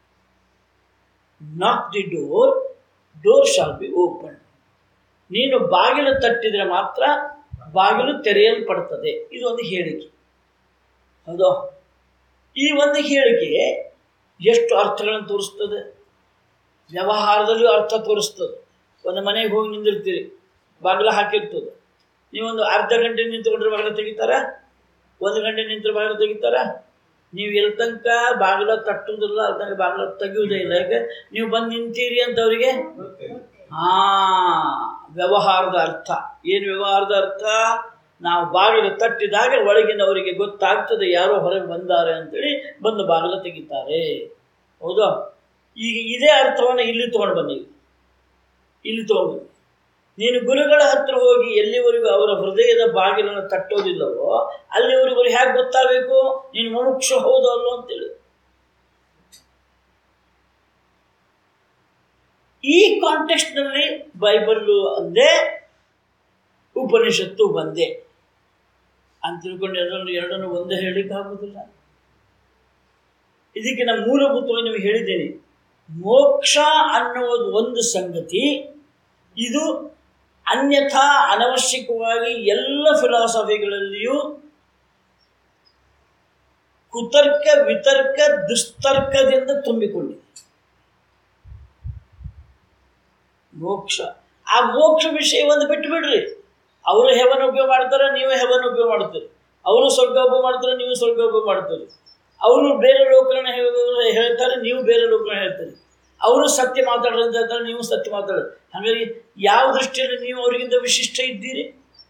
knock the door door shall be open ನೀನು ಬಾಗಿಲು ತಟ್ಟಿದರೆ ಮಾತ್ರ ಬಾಗಿಲು ತೆರೆಯಲ್ಪಡ್ತದೆ ಇದು ಒಂದು ಹೇಳಿಕೆ ಹೌದು ಈ ಒಂದು ಹೇಳಿಕೆ ಎಷ್ಟು ಅರ್ಥಗಳನ್ನು ತೋರಿಸ್ತದೆ ವ್ಯವಹಾರದಲ್ಲಿಯೂ ಅರ್ಥ ತೋರಿಸ್ತದೆ ಒಂದು ಮನೆಗೆ ಹೋಗಿ ನಿಂದಿರ್ತೀರಿ ಬಾಗಿಲು ಹಾಕಿರ್ತದೆ ನೀವೊಂದು ಅರ್ಧ ಗಂಟೆ ನಿಂತ್ಕೊಂಡ್ರೆ ಬಾಗಿಲು ತೆಗಿತಾರ ಒಂದು ಗಂಟೆ ನಿಂತ್ರೆ ಬಾಗಿಲು ತೆಗಿತಾರ ನೀವು ಎಲ್ಲಿ ತನಕ ಬಾಗಿಲ ತಟ್ಟುವುದಿಲ್ಲ ಅಲ್ಲಿ ತನಕ ಬಾಗಿಲ ತೆಗೆಯುವುದೇ ಇಲ್ಲ ಯಾಕೆ ನೀವು ಬಂದು ನಿಂತೀರಿ ಅಂತ ಅವರಿಗೆ ಹಾ ವ್ಯವಹಾರದ ಅರ್ಥ ಏನು ವ್ಯವಹಾರದ ಅರ್ಥ ನಾವು ಬಾಗಿಲು ತಟ್ಟಿದಾಗ ಒಳಗಿನವರಿಗೆ ಗೊತ್ತಾಗ್ತದೆ ಯಾರೋ ಹೊರಗೆ ಬಂದಾರೆ ಅಂತೇಳಿ ಬಂದು ಬಾಗಿಲು ತೆಗಿತಾರೆ ಹೌದಾ ಈಗ ಇದೇ ಅರ್ಥವನ್ನು ಇಲ್ಲಿ ತೊಗೊಂಡು ಬನ್ನಿ ಇಲ್ಲಿ ತೊಗೊಂಡು ಬನ್ನಿ ನೀನು ಗುರುಗಳ ಹತ್ರ ಹೋಗಿ ಎಲ್ಲಿವರೆಗೂ ಅವರ ಹೃದಯದ ಬಾಗಿಲನ್ನು ತಟ್ಟೋದಿಲ್ಲವೋ ಅಲ್ಲಿವರೆಗೂ ಹೇಗೆ ಗೊತ್ತಾಗಬೇಕು ನೀನು ಮುಮುಕ್ಷ ಹೌದು ಅಲ್ಲೋ ಅಂತೇಳಿ ಈ ಕಾಂಟೆಕ್ಸ್ಟ್ನಲ್ಲಿ ಬೈಬಲ್ಲು ಒಂದೇ ಉಪನಿಷತ್ತು ಒಂದೇ ಅಂತ ತಿಳ್ಕೊಂಡು ಎರಡನ್ನು ಎರಡನ್ನು ಒಂದೇ ಹೇಳಲಿಕ್ಕೆ ಆಗೋದಿಲ್ಲ ಇದಕ್ಕೆ ನಾನು ಮೂಲಭೂತವಾಗಿ ನಿಮಗೆ ಹೇಳಿದ್ದೇನೆ ಮೋಕ್ಷ ಅನ್ನುವುದು ಒಂದು ಸಂಗತಿ ಇದು ಅನ್ಯಥಾ ಅನವಶ್ಯಕವಾಗಿ ಎಲ್ಲ ಫಿಲಾಸಫಿಗಳಲ್ಲಿಯೂ ಕುತರ್ಕ ವಿತರ್ಕ ದುಸ್ತರ್ಕದಿಂದ ತುಂಬಿಕೊಂಡಿದೆ ಮೋಕ್ಷ ಆ ಮೋಕ್ಷ ವಿಷಯ ಒಂದು ಬಿಟ್ಟು ಬಿಡ್ರಿ ಅವರು ಹೆವನ್ ಉಪಯೋಗ ಮಾಡ್ತಾರೆ ನೀವು ಹೆವನ್ ಉಪಯೋಗ ಮಾಡ್ತೀರಿ ಅವರು ಸ್ವರ್ಗ ಉಪಯೋಗ ಮಾಡ್ತಾರೆ ನೀವು ಸ್ವರ್ಗ ಉಪಯೋಗ ಮಾಡ್ತೀರಿ ಅವರು ಬೇರೆ ಲೋಕಗಳನ್ನ ಹೇ- ಹೇಳ್ತಾರೆ ನೀವು ಬೇರೆ ಲೋಕಗಳನ್ನ ಹೇಳ್ತೀರಿ ಅವರು ಸತ್ಯ ಮಾತಾಡ್ರಿ ಅಂತ ಹೇಳ್ತಾರೆ ನೀವು ಸತ್ಯ ಮಾತಾಡೋದು ಹಾಗಾಗಿ ಯಾವ ದೃಷ್ಟಿಯಲ್ಲಿ ನೀವು ಅವರಿಗಿಂತ ವಿಶಿಷ್ಟ ಇದ್ದೀರಿ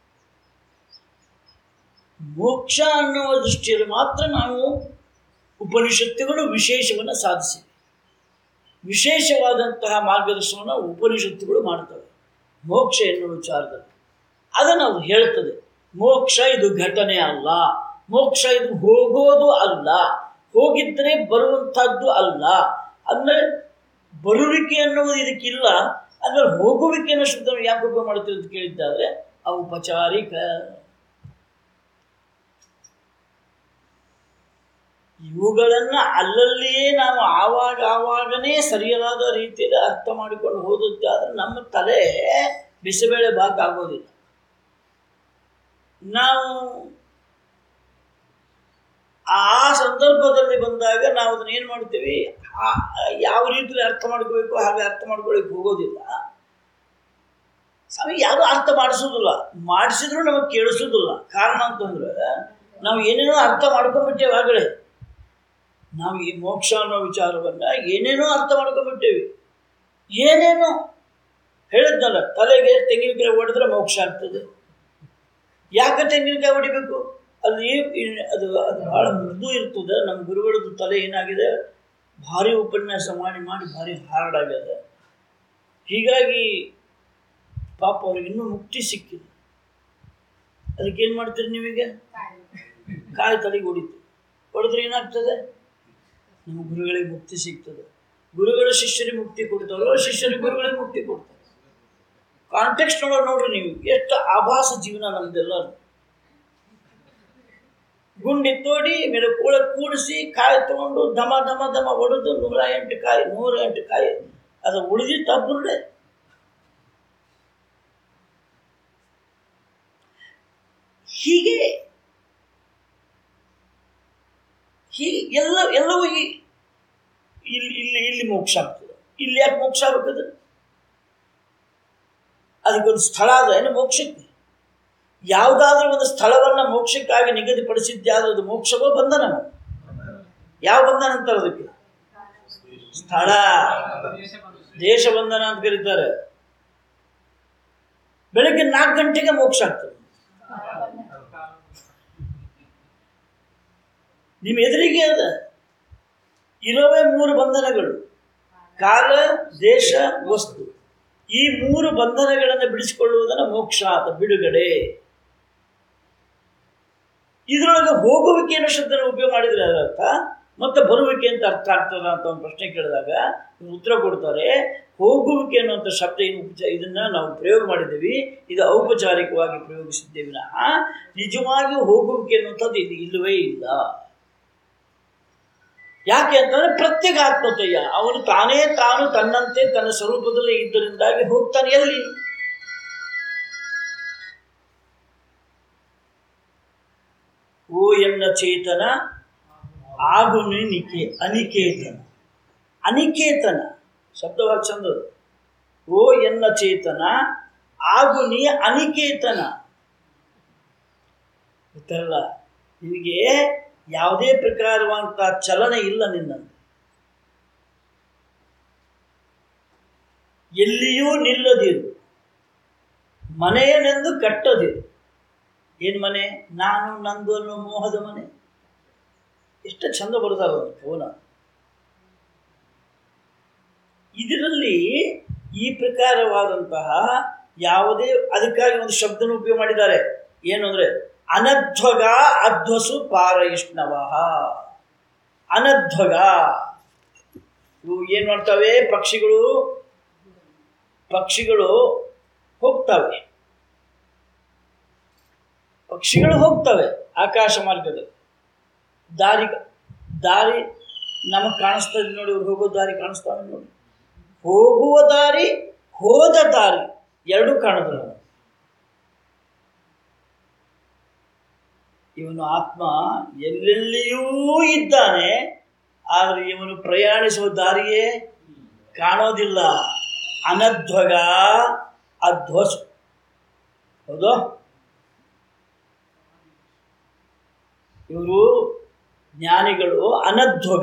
ಮೋಕ್ಷ ಅನ್ನುವ ದೃಷ್ಟಿಯಲ್ಲಿ ಮಾತ್ರ ನಾವು ಉಪನಿಷತ್ತುಗಳು ವಿಶೇಷವನ್ನು ಸಾಧಿಸಿವೆ ವಿಶೇಷವಾದಂತಹ ಮಾರ್ಗದರ್ಶನವನ್ನು ಉಪನಿಷತ್ತುಗಳು ಮಾಡ್ತವೆ ಮೋಕ್ಷ ಎನ್ನುವ ವಿಚಾರದಲ್ಲಿ ಅದನ್ನು ಅದು ಹೇಳ್ತದೆ ಮೋಕ್ಷ ಇದು ಘಟನೆ ಅಲ್ಲ ಮೋಕ್ಷ ಇದು ಹೋಗೋದು ಅಲ್ಲ ಹೋಗಿದ್ದರೆ ಬರುವಂಥದ್ದು ಅಲ್ಲ ಅಂದರೆ ಬರುವಿಕೆ ಅನ್ನುವುದು ಇದಕ್ಕಿಲ್ಲ ಅಂದರೆ ಹೋಗುವಿಕೆಯನ್ನು ಶುದ್ಧ ಯಾಕೆ ಉಪಯೋಗ ಮಾಡ್ತೀವಿ ಅಂತ ಕೇಳಿದ್ದಾದ್ರೆ ಔಪಚಾರಿಕ ಇವುಗಳನ್ನು ಅಲ್ಲಲ್ಲಿಯೇ ನಾವು ಆವಾಗ ಆವಾಗನೇ ಸರಿಯಾದ ರೀತಿಯಲ್ಲಿ ಅರ್ಥ ಮಾಡಿಕೊಂಡು ಹೋದದ್ದಾದ್ರೆ ನಮ್ಮ ತಲೆ ಬಿಸಿಬೇಳೆ ಬಾತ್ ಆಗೋದಿಲ್ಲ ನಾವು ಆ ಸಂದರ್ಭದಲ್ಲಿ ಬಂದಾಗ ನಾವು ಅದನ್ನ ಏನು ಮಾಡ್ತೀವಿ ಆ- ಯಾವ ರೀತಿಯಲ್ಲಿ ಅರ್ಥ ಮಾಡ್ಕೋಬೇಕು ಹಾಗೆ ಅರ್ಥ ಮಾಡ್ಕೊಳ್ಳಿಕ್ಕೆ ಹೋಗೋದಿಲ್ಲ ಸ್ವಾಮಿ ಯಾರು ಅರ್ಥ ಮಾಡಿಸೋದಿಲ್ಲ ಮಾಡಿಸಿದ್ರು ನಮಗೆ ಕೇಳಿಸೋದಿಲ್ಲ ಕಾರಣ ಅಂತಂದ್ರೆ ನಾವು ಏನೇನೋ ಅರ್ಥ ಮಾಡ್ಕೊಂಡ್ಬಿಟ್ಟೇವೆ ಆಗಲೇ ನಾವು ಈ ಮೋಕ್ಷ ಅನ್ನೋ ವಿಚಾರವನ್ನು ಏನೇನೋ ಅರ್ಥ ಮಾಡ್ಕೊಂಡ್ಬಿಟ್ಟೇವಿ ಏನೇನೋ ಹೇಳಿದ್ನಲ್ಲ ತಲೆಗೆ ತೆಂಗಿನಕಾಯಿ ಹೊಡೆದ್ರೆ ಮೋಕ್ಷ ಆಗ್ತದೆ ಯಾಕೆ ತೆಂಗಿನಕಾಯಿ ಹೊಡಿಬೇಕು ಅಲ್ಲಿ ಇನ್- ಅದು ಅದು ಭಾಳ ಮೃದು ಇರ್ತದೆ ನಮ್ಮ ಗುರುಗಳದ್ದು ತಲೆ ಏನಾಗಿದೆ ಭಾರಿ ಉಪನ್ಯಾಸ ಮಾಡಿ ಮಾಡಿ ಭಾರಿ ಹಾರ್ಡ್ ಆಗ್ಯದ ಹೀಗಾಗಿ ಪಾಪ ಅವ್ರಿಗೆ ಇನ್ನೂ ಮುಕ್ತಿ ಸಿಕ್ಕಿಲ್ಲ ಅದಕ್ಕೆ ಏನು ಮಾಡ್ತೀರಿ ನೀವೀಗ ಕಾಯಿ ತಲೆಗೆ ಹೊಡಿತು ಹೊಡೆದ್ರೆ ಏನಾಗ್ತದೆ ನಮ್ಮ ಗುರುಗಳಿಗೆ ಮುಕ್ತಿ ಸಿಗ್ತದೆ ಗುರುಗಳು ಶಿಷ್ಯರಿಗೆ ಮುಕ್ತಿ ಕೊಡ್ತಾರೋ ಶಿಷ್ಯರಿಗೆ ಗುರುಗಳಿಗೆ ಮುಕ್ತಿ ಕೊಡ್ತಾರೆ ಕಾಂಟೆಕ್ಸ್ಟ್ ನೋಡೋ ನೋಡ್ರಿ ನೀವು ಎಷ್ಟು ಆಭಾಸ ಜೀವನ ನಮ್ದೆಲ್ಲ ಗುಂಡಿ ತೋಡಿ ಮೇಲೆ ಕೂಳ ಕೂಡಿಸಿ ಕಾಯಿ ತಗೊಂಡು ಧಮ ಧಮ ಧಮ ಹೊಡೆದು ನೂರ ಎಂಟು ಕಾಯಿ ನೂರ ಎಂಟು ಕಾಯಿ ಅದು ಉಳಿದಿತ್ತು ಅಬ್ಬರುಡೆ ಹೀಗೆ ಹೀಗೆ ಎಲ್ಲ ಎಲ್ಲವೂ ಈ ಇಲ್ಲಿ ಇಲ್ಲಿ ಇಲ್ಲಿ ಮೋಕ್ಷ ಆಗ್ತದೆ ಇಲ್ಲಿ ಯಾಕೆ ಮೋಕ್ಷ ಆಗ್ಬೇಕದು ಅದಕ್ಕೊಂದು ಸ್ಥಳ ಅದ ಏನು ಮೋಕ್ಷಕ್ಕೆ ಯಾವುದಾದ್ರೂ ಒಂದು ಸ್ಥಳವನ್ನು ಮೋಕ್ಷಕ್ಕಾಗಿ ನಿಗದಿಪಡಿಸಿದ್ಯಾದ್ರೆ ಅದು ಮೋಕ್ಷವೋ ಬಂಧನವೋ ಯಾವ ಬಂಧನ ಅಂತಾರೆ ಅದಕ್ಕೆ ಸ್ಥಳ ದೇಶ ಬಂಧು ದೇಶ ಬಂಧನ ಅಂತ ಕರೀತಾರೆ ಬೆಳಗ್ಗೆ ನಾಲ್ಕು ಗಂಟೆಗೆ ಮೋಕ್ಷ ಆಗ್ತದೆ ನಿಮ್ಮ ಎದುರಿಗೆ ಅದ ಇರೋವೇ ಮೂರು ಬಂಧನಗಳು ಕಾಲ ದೇಶ ವಸ್ತು ಈ ಮೂರು ಬಂಧನಗಳನ್ನು ಬಿಡಿಸಿಕೊಳ್ಳುವುದನ್ನು ಮೋಕ್ಷ ಅಂತ ಬಿಡುಗಡೆ ಇದರೊಳಗೆ ಹೋಗುವಿಕೆ ಅನ್ನೋ ಶಬ್ದನ ಉಪಯೋಗ ಮಾಡಿದ್ರೆ ಅದರ ಅರ್ಥ ಮತ್ತೆ ಬರುವಿಕೆ ಅಂತ ಅರ್ಥ ಆಗ್ತದ ಅಂತ ಒಂದು ಪ್ರಶ್ನೆ ಕೇಳಿದಾಗ ಇವ್ರು ಉತ್ತರ ಕೊಡ್ತಾರೆ ಹೋಗುವಿಕೆ ಅನ್ನುವಂಥ ಶಬ್ದ ಏನು ಉಪಚ- ಇದನ್ನ ನಾವು ಪ್ರಯೋಗ ಮಾಡಿದ್ದೀವಿ ಇದು ಔಪಚಾರಿಕವಾಗಿ ಪ್ರಯೋಗಿಸಿದ್ದೇವೆ ವಿನಃ ನಿಜವಾಗಿ ಹೋಗುವಿಕೆ ಅನ್ನುವಂಥದ್ದು ಇಲ್ಲಿ ಇಲ್ಲವೇ ಇಲ್ಲ ಯಾಕೆ ಅಂತಂದ್ರೆ ಪ್ರತ್ಯೇಕ ಆತ್ಮತಯ್ಯ ಅವನು ತಾನೇ ತಾನು ತನ್ನಂತೆ ತನ್ನ ಸ್ವರೂಪದಲ್ಲೇ ಇದ್ದರಿಂದಾಗಿ ಹೋಗ್ತಾನೆ ಎಲ್ಲಿ ಓ ಎನ್ನ ಚೇತನ ಆಗು ನಿಕೆ ಅನಿಕೇತನ ಅನಿಕೇತನ ಶಬ್ದ ಬಹಳ ಚಂದ ಅದು. ಓ ಎನ್ನ ಚೇತನ ಆಗು ನೀ ಅನಿಕೇತನ ಗೊತ್ತಲ್ಲ ನಿನಗೆ ಯಾವುದೇ ಪ್ರಕಾರವಂತ ಚಲನೆ ಇಲ್ಲ ನಿನ್ನಲ್ಲಿ ಎಲ್ಲಿಯೂ ನಿಲ್ಲದಿರು ಮನೆಯನೆಂದು ಕಟ್ಟದಿರು ಏನು ಮನೆ ನಾನು ನಂದು ಅನ್ನೋ ಮೋಹದ ಮನೆ ಎಷ್ಟು ಚಂದ ಬರ್ತಾರ ಪೋನ ಇದರಲ್ಲಿ ಈ ಪ್ರಕಾರವಾದಂತಹ ಯಾವುದೇ ಅದಕ್ಕಾಗಿ ಒಂದು ಶಬ್ದನ ಉಪಯೋಗ ಮಾಡಿದ್ದಾರೆ ಏನು ಅಂದ್ರೆ ಅನಧ್ವಗ ಅಧ್ವಸು ಪಾರಯಿಷ್ಣವ ಅನಧ್ವಗ ಇವು ಏನು ಮಾಡ್ತವೆ ಪಕ್ಷಿಗಳು ಪಕ್ಷಿಗಳು ಹೋಗ್ತವೆ ಪಕ್ಷಿಗಳು ಹೋಗ್ತವೆ ಆಕಾಶ ಮಾರ್ಗದಲ್ಲಿ ದಾರಿ ದಾರಿ ನಮಗೆ ಕಾಣಿಸ್ತಾ ಇದೆ ನೋಡಿ ಇವ್ರು ಹೋಗೋ ದಾರಿ ಕಾಣಿಸ್ತಾವೆ ನೋಡಿ ಹೋಗುವ ದಾರಿ ಹೋದ ದಾರಿ ಎರಡೂ ಕಾಣೋದಿಲ್ಲ ನಮಗೆ. ಇವನು ಆತ್ಮ ಎಲ್ಲೆಲ್ಲಿಯೂ ಇದ್ದಾನೆ ಆದರೆ ಇವನು ಪ್ರಯಾಣಿಸುವ ದಾರಿಯೇ ಕಾಣೋದಿಲ್ಲ ಅನಧ್ವಗ ಅಧ್ವಸ ಹೌದು ಇವರು ಜ್ಞಾನಿಗಳು ಅನಧ್ವಗ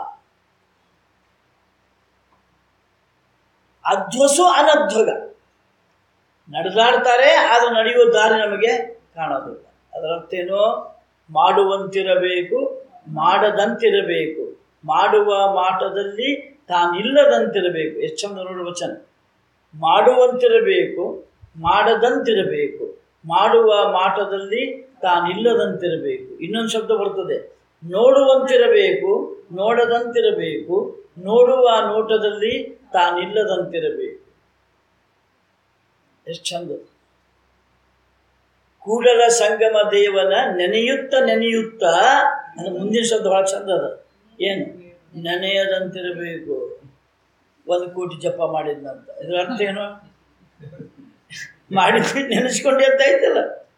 ಅಧ್ವಸು ಅನಧ್ವಗ ನಡೆದಾಡ್ತಾರೆ ಆದ್ರೆ ನಡೆಯುವ ದಾರಿ ನಮಗೆ ಕಾಣೋದಿಲ್ಲ ಅದರ ಅರ್ಥ ಏನು ಮಾಡುವಂತಿರಬೇಕು ಮಾಡದಂತಿರಬೇಕು ಮಾಡುವ ಮಾಟದಲ್ಲಿ ತಾನಿಲ್ಲದಂತಿರಬೇಕು ಎಷ್ಟು ಚಂದ ನೋಡುವ ವಚನ ಮಾಡುವಂತಿರಬೇಕು ಮಾಡದಂತಿರಬೇಕು ಮಾಡುವ ಮಾಟದಲ್ಲಿ ತಾನಿಲ್ಲದಂತಿರಬೇಕು ಇನ್ನೊಂದು ಶಬ್ದ ಬರ್ತದೆ ನೋಡುವಂತಿರಬೇಕು ನೋಡದಂತಿರಬೇಕು ನೋಡುವ ನೋಟದಲ್ಲಿ ತಾನಿಲ್ಲದಂತಿರಬೇಕು ಎಷ್ಟು ಚಂದ ಕೂಡಲ ಸಂಗಮ ದೇವನ ನೆನೆಯುತ್ತ ನೆನೆಯುತ್ತ ಅದು ಮುಂದಿನ ಶಬ್ದ ಭಾಳ ಚಂದ ಅದ ಏನು ನೆನೆಯದಂತಿರಬೇಕು ಒಂದು ಕೋಟಿ ಜಪ ಮಾಡಿದ್ನಂತ ಇದ್ರ ಅರ್ಥ ಏನು ಮಾಡಿದ್ವಿ ನೆನೆಸ್ಕೊಂಡೆ ಅಂತ ಐತಲ್ಲ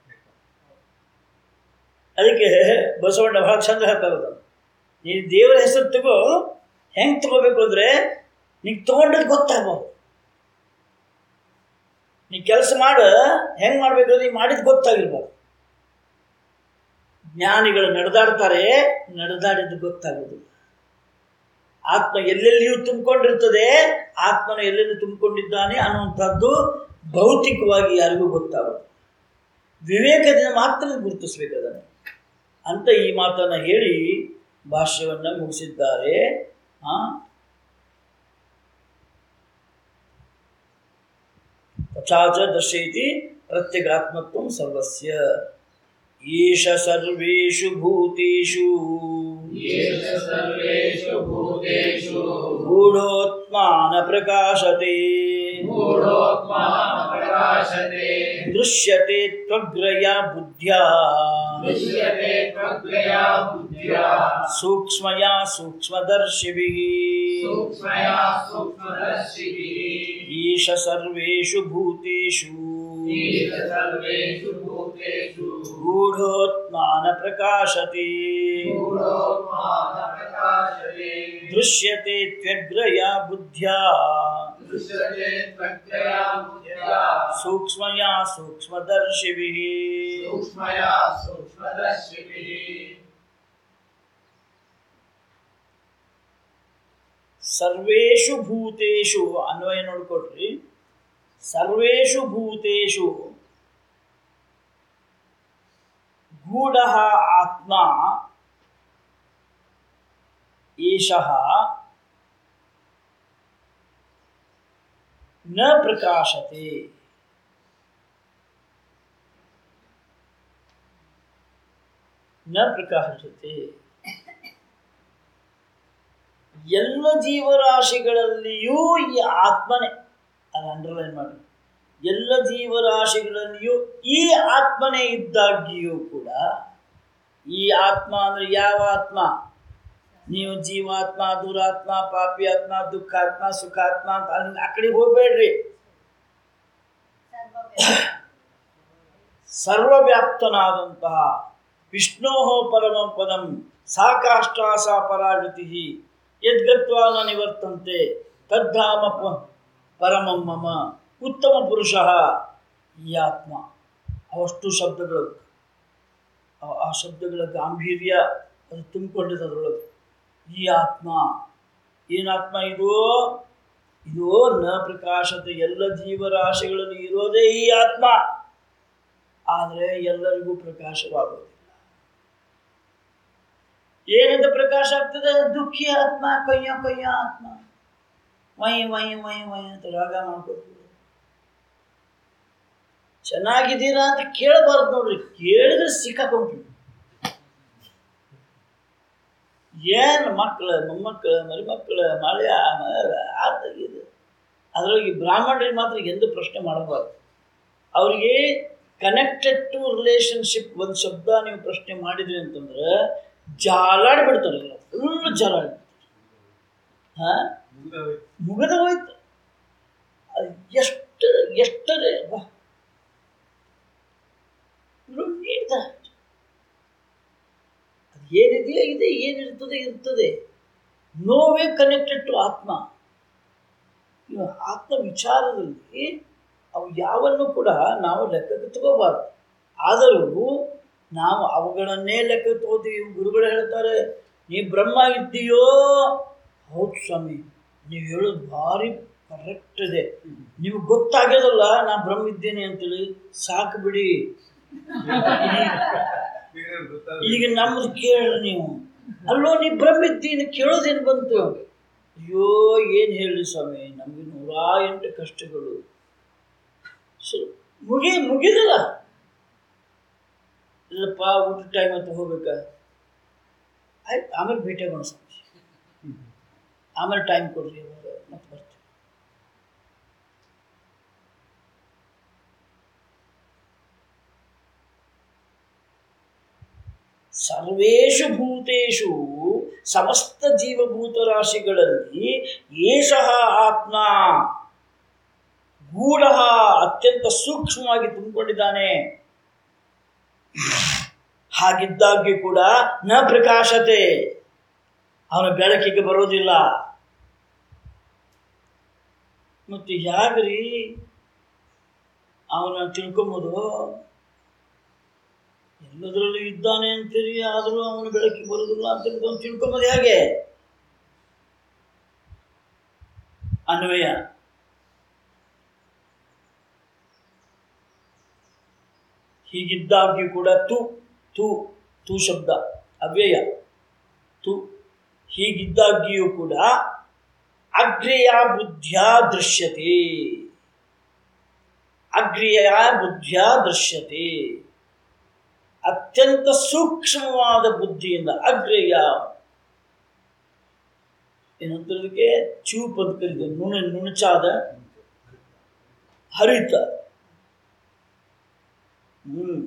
ಅದಕ್ಕೆ ಬಸವಣ್ಣ ಭಾಳ ಚಂದ ಹೇಳ್ತಾರದ ನೀನು ದೇವರ ಹೆಸರು ತಗೋ ಹೆಂಗೆ ತಗೋಬೇಕು ಅಂದರೆ ನಿಂಗೆ ತೊಗೊಂಡದ್ದು ಗೊತ್ತಾಗ್ಬೋದು ನೀ ಕೆಲಸ ಮಾಡ ಹೆಂಗೆ ಮಾಡಬೇಕು ನೀ ಮಾಡಿದ್ದು ಗೊತ್ತಾಗಿರ್ಬಾರ್ದು ಜ್ಞಾನಿಗಳು ನಡೆದಾಡ್ತಾರೆ ನಡೆದಾಡಿದ್ದು ಗೊತ್ತಾಗೋದಿಲ್ಲ ಆತ್ಮ ಎಲ್ಲೆಲ್ಲಿಯೂ ತುಂಬಿಕೊಂಡಿರ್ತದೆ ಆತ್ಮನ ಎಲ್ಲೆಲ್ಲಿ ತುಂಬಿಕೊಂಡಿದ್ದಾನೆ ಅನ್ನುವಂಥದ್ದು ಭೌತಿಕವಾಗಿ ಯಾರಿಗೂ ಗೊತ್ತಾಗೋದು ವಿವೇಕದಿಂದ ಮಾತ್ರ ಗುರುತಿಸ್ಬೇಕು ಅದನ್ನು ಅಂತ ಈ ಮಾತನ್ನು ಹೇಳಿ ಭಾಷ್ಯವನ್ನು ಮುಗಿಸಿದ್ದಾರೆ ಆ ತಥಾಚ ದರ್ಶಯತಿ ಪ್ರತ್ಯಗಾತ್ಮತ್ವ ಸರ್ವಸ್ಯ ಈಶ ಸರ್ವೇಷು ಭೂತೇಷು येष सर्वेषु भूतेषु ಗೂಢೋತ್ಮಾನ ಪ್ರಕಾಶತೆ गूढोत्मानं प्रकाशते ದೃಶ್ಯತೆ ತ್ವಗ್ರಯ ಬುದ್ಧ್ಯಾ दृश्यते त्वग्रया बुद्ध्या ಸೂಕ್ಷ್ಮಯ ಸೂಕ್ಷ್ಮದರ್ಶಿಭಿः सूक्ष्मया सूक्ष्मदर्शिभिः ಈಶ ಸರ್ವೇಷು ಭೂತೇಷು ಈಶ ಸರ್ವೇಷು ಭೂತೇಷು ಗೂಢೋತ್ಮಾನ ಪ್ರಕಾಶತೆ ಗೂಢೋತ್ಮಾನ ಪ್ರಕಾಶತೆ ದೃಶ್ಯತೆ ತ್ಯಗ್ರಯ ಬುದ್ಧ್ಯಾ ದೃಶ್ಯತೆ ತ್ವಗ್ರಯಾ ಬುದ್ಧ್ಯಾ ಸೂಕ್ಷ್ಮಯ ಸೂಕ್ಷ್ಮದರ್ಶಿಭಿಃ ಸೂಕ್ಷ್ಮಯ ಸೂಕ್ಷ್ಮದರ್ಶಿಭಿಃ ಸರ್ವೇಷು ಭೂತೇಷು ಅನ್ವಯ ನೋಡ್ಕೊಡ್ರಿ ಸರ್ವೇಷು ಭೂತೇಷು ಗೂಢ ಆತ್ಮ ಏಷಃ ನ ಪ್ರಕಾಶತೆ ನ ಪ್ರಕಾಶತೆ ಎಲ್ಲ ಜೀವರಾಶಿಗಳಲ್ಲಿಯೂ ಈ ಆತ್ಮನೇ ಅದು ಅಂಡರ್ಲೈನ್ ಮಾಡಿ ಎಲ್ಲ ಜೀವರಾಶಿಗಳಲ್ಲಿಯೂ ಈ ಆತ್ಮನೇ ಇದ್ದಾಗಿಯೂ ಕೂಡ ಈ ಆತ್ಮ ಅಂದ್ರೆ ಯಾವ ಆತ್ಮ ನೀವು ಜೀವಾತ್ಮ ದುರಾತ್ಮ ಪಾಪಿ ಆತ್ಮ ದುಃಖಾತ್ಮ ಸುಖಾತ್ಮ ಅಂತ ಅಲ್ಲಿ ಆ ಕಡೆ ಹೋಗ್ಬೇಡ್ರಿ ಸರ್ವವ್ಯಾಪ್ತನಾದಂತಹ ವಿಷ್ಣೋ ಪರಮಂ ಪದಂ ಸಾಕಾಷ್ಟ ಸಾ ಪರಾಗತಿ ಯದ್ಗತ್ವಾ ನ ನಿವರ್ತಂತೆ ತದ್ಧಾಮ ಪ- ಪರಮಂ ಮಮ ಉತ್ತಮ ಪುರುಷ ಈ ಆತ್ಮ ಅವಷ್ಟು ಶಬ್ದಗಳು ಆ- ಆ ಶಬ್ದಗಳ ಗಾಂಭೀರ್ಯ ಅದು ತುಂಬಿಕೊಂಡಿದೆ ಅದರೊಳಗೆ ಈ ಆತ್ಮ ಏನಾತ್ಮ ಇದು ಇದು ನ ಪ್ರಕಾಶತೆ ಎಲ್ಲ ಜೀವರಾಶಿಗಳಲ್ಲಿ ಇರೋದೇ ಈ ಆತ್ಮ ಆದರೆ ಎಲ್ಲರಿಗೂ ಪ್ರಕಾಶವಾಗೋದಿಲ್ಲ ಏನಂತ ಪ್ರಕಾಶ ಆಗ್ತದೆ ದುಃಖಿ ಆತ್ಮ ಕೊಯ್ಯ ಕೊಯ್ಯ ಆತ್ಮ ವೈ ವೈ ವೈ ವೈ ಅಂತ ರಾಗ ಮಾಡ್ಕೊತೀವಿ ಚೆನ್ನಾಗಿದ್ದೀರಾ ಅಂತ ಕೇಳಬಾರ್ದು ನೋಡ್ರಿ ಕೇಳಿದ್ರೆ ಸಿಕ್ಕಾಕೊಂಡ್ರಿ ಏನು ಮಕ್ಕಳು ಮೊಮ್ಮಕ್ಕಳು ಮರಿಮಕ್ಕಳು ಮಳೆಯ ಆತ ಇದು ಅದ್ರೊಳಗೆ ಬ್ರಾಹ್ಮಣರಿಗೆ ಮಾತ್ರ ಎಂದು ಪ್ರಶ್ನೆ ಮಾಡಬಾರ್ದು ಅವರಿಗೆ ಕನೆಕ್ಟೆಡ್ ಟು ರಿಲೇಶನ್ಶಿಪ್ ಒಂದು ಶಬ್ದ ನೀವು ಪ್ರಶ್ನೆ ಮಾಡಿದ್ರಿ ಅಂತಂದ್ರೆ ಜಾಲಾಡಿ ಬಿಡ್ತಾರಲ್ಲ ಫುಲ್ ಜಾಲಾಡಿ ಹಾ ಮುಗಿದ ಹೋಯ್ತು ಅದು ಎಷ್ಟು ಎಷ್ಟರೇ ಬಾ ನೀಡ್ ದಟ್ ಅದು ಏನಿದೆಯೋ ಇದೆ ಏನಿರ್ತದೆ ಇರ್ತದೆ ನೋ ವೇ ಕನೆಕ್ಟೆಡ್ ಟು ಆತ್ಮ ಇವ ಆತ್ಮ ವಿಚಾರದಲ್ಲಿ ಅವು ಯಾವನ್ನು ಕೂಡ ನಾವು ಲೆಕ್ಕಕ್ಕೆ ತಗೋಬಾರ್ದು ಆದರೂ ನಾವು ಅವುಗಳನ್ನೇ ಲೆಕ್ಕ ತಗೋತೀವಿ ಗುರುಗಳು ಹೇಳ್ತಾರೆ ನೀ ಬ್ರಹ್ಮ ಇದ್ದೀಯೋ ಹೌದು ಸ್ವಾಮಿ ನೀವು ಹೇಳೋದು ಭಾರಿ ಕರೆಕ್ಟ್ ಇದೆ ನಿಮ್ಗೆ ಗೊತ್ತಾಗ್ಯದಲ್ಲ ನಾ ಬ್ರಹ್ಮ ಇದ್ದೇನೆ ಅಂತೇಳಿ ಸಾಕು ಬಿಡಿ ಈಗ ನಮ್ಮದು ಕೇಳ್ರಿ ನೀವು ಅಲ್ಲೋ ನೀ ಬ್ರಹ್ಮ ಇದ್ದೀನಿ ಕೇಳೋದೇನು ಬಂತು ಅಯ್ಯೋ ಏನು ಹೇಳಿ ಸ್ವಾಮಿ ನಮಗೆ ನೂರ ಎಂಟು ಕಷ್ಟಗಳು ಸೊ ಮುಗಿ ಮುಗಿದಲ್ಲ ಇಲ್ಲಪ್ಪ ಊಟ ಟೈಮ್ ಅಂತ ಹೋಗ್ಬೇಕಾ ಆಯ್ತು ಆಮೇಲೆ ಭೇಟಿ ಆಗೋಣ ಸ್ವಾಮಿ ಆಮೇಲೆ ಟೈಮ್ ಕೊಡ್ರಿ ಅವಾಗ ಮತ್ತೆ ಬರ್ತೀವಿ ಸರ್ವೇಷು ಭೂತೇಷು ಸಮಸ್ತ ಜೀವಭೂತ ರಾಶಿಗಳಲ್ಲಿ ಏಷಃ ಆತ್ಮ ಗೂಢ ಅತ್ಯಂತ ಸೂಕ್ಷ್ಮವಾಗಿ ತುಂಬಿಕೊಂಡಿದ್ದಾನೆ ಹಾಗಿದ್ದಾಗ್ಯೂ ಕೂಡ ನ ಪ್ರಕಾಶತೆ ಅವನ ಬೆಳಕಿಗೆ ಬರೋದಿಲ್ಲ ಮತ್ತು ಯಾಗ್ರಿ ಅವನ ತಿಳ್ಕೊಂಬೋದು ಎಲ್ಲದರಲ್ಲೂ ಇದ್ದಾನೆ ಅಂತೀರಿ ಆದರೂ ಅವನು ಬೆಳಕಿಗೆ ಬರೋದಿಲ್ಲ ಅಂತ ಅವ್ನು ತಿಳ್ಕೊಂಬೋದು ಹೇಗೆ ಅನ್ವಯ ಹೀಗಿದ್ದಾಗ್ಯೂ ಕೂಡ ತು ತು ತು ಶಬ್ದ ಅವ್ಯಯ ತು ಹೀಗಿದ್ದಾಗ್ಯೂ ಕೂಡ ಅಗ್ರೆಯ ಬುದ್ಧಿಯ ದೃಶ್ಯತೆ ಅಗ್ರಿಯ ಬುದ್ಧಿಯ ದೃಶ್ಯತೆ ಅತ್ಯಂತ ಸೂಕ್ಷ್ಮವಾದ ಬುದ್ಧಿಯಿಂದ ಅಗ್ರೆಯ ಏನಂತದಕ್ಕೆ ಚೂಪ್ ಅಂತ ಕರೀತಾರೆ ನುಣ ನುಣಚಾದ ಹರಿತ ಹ್ಮ್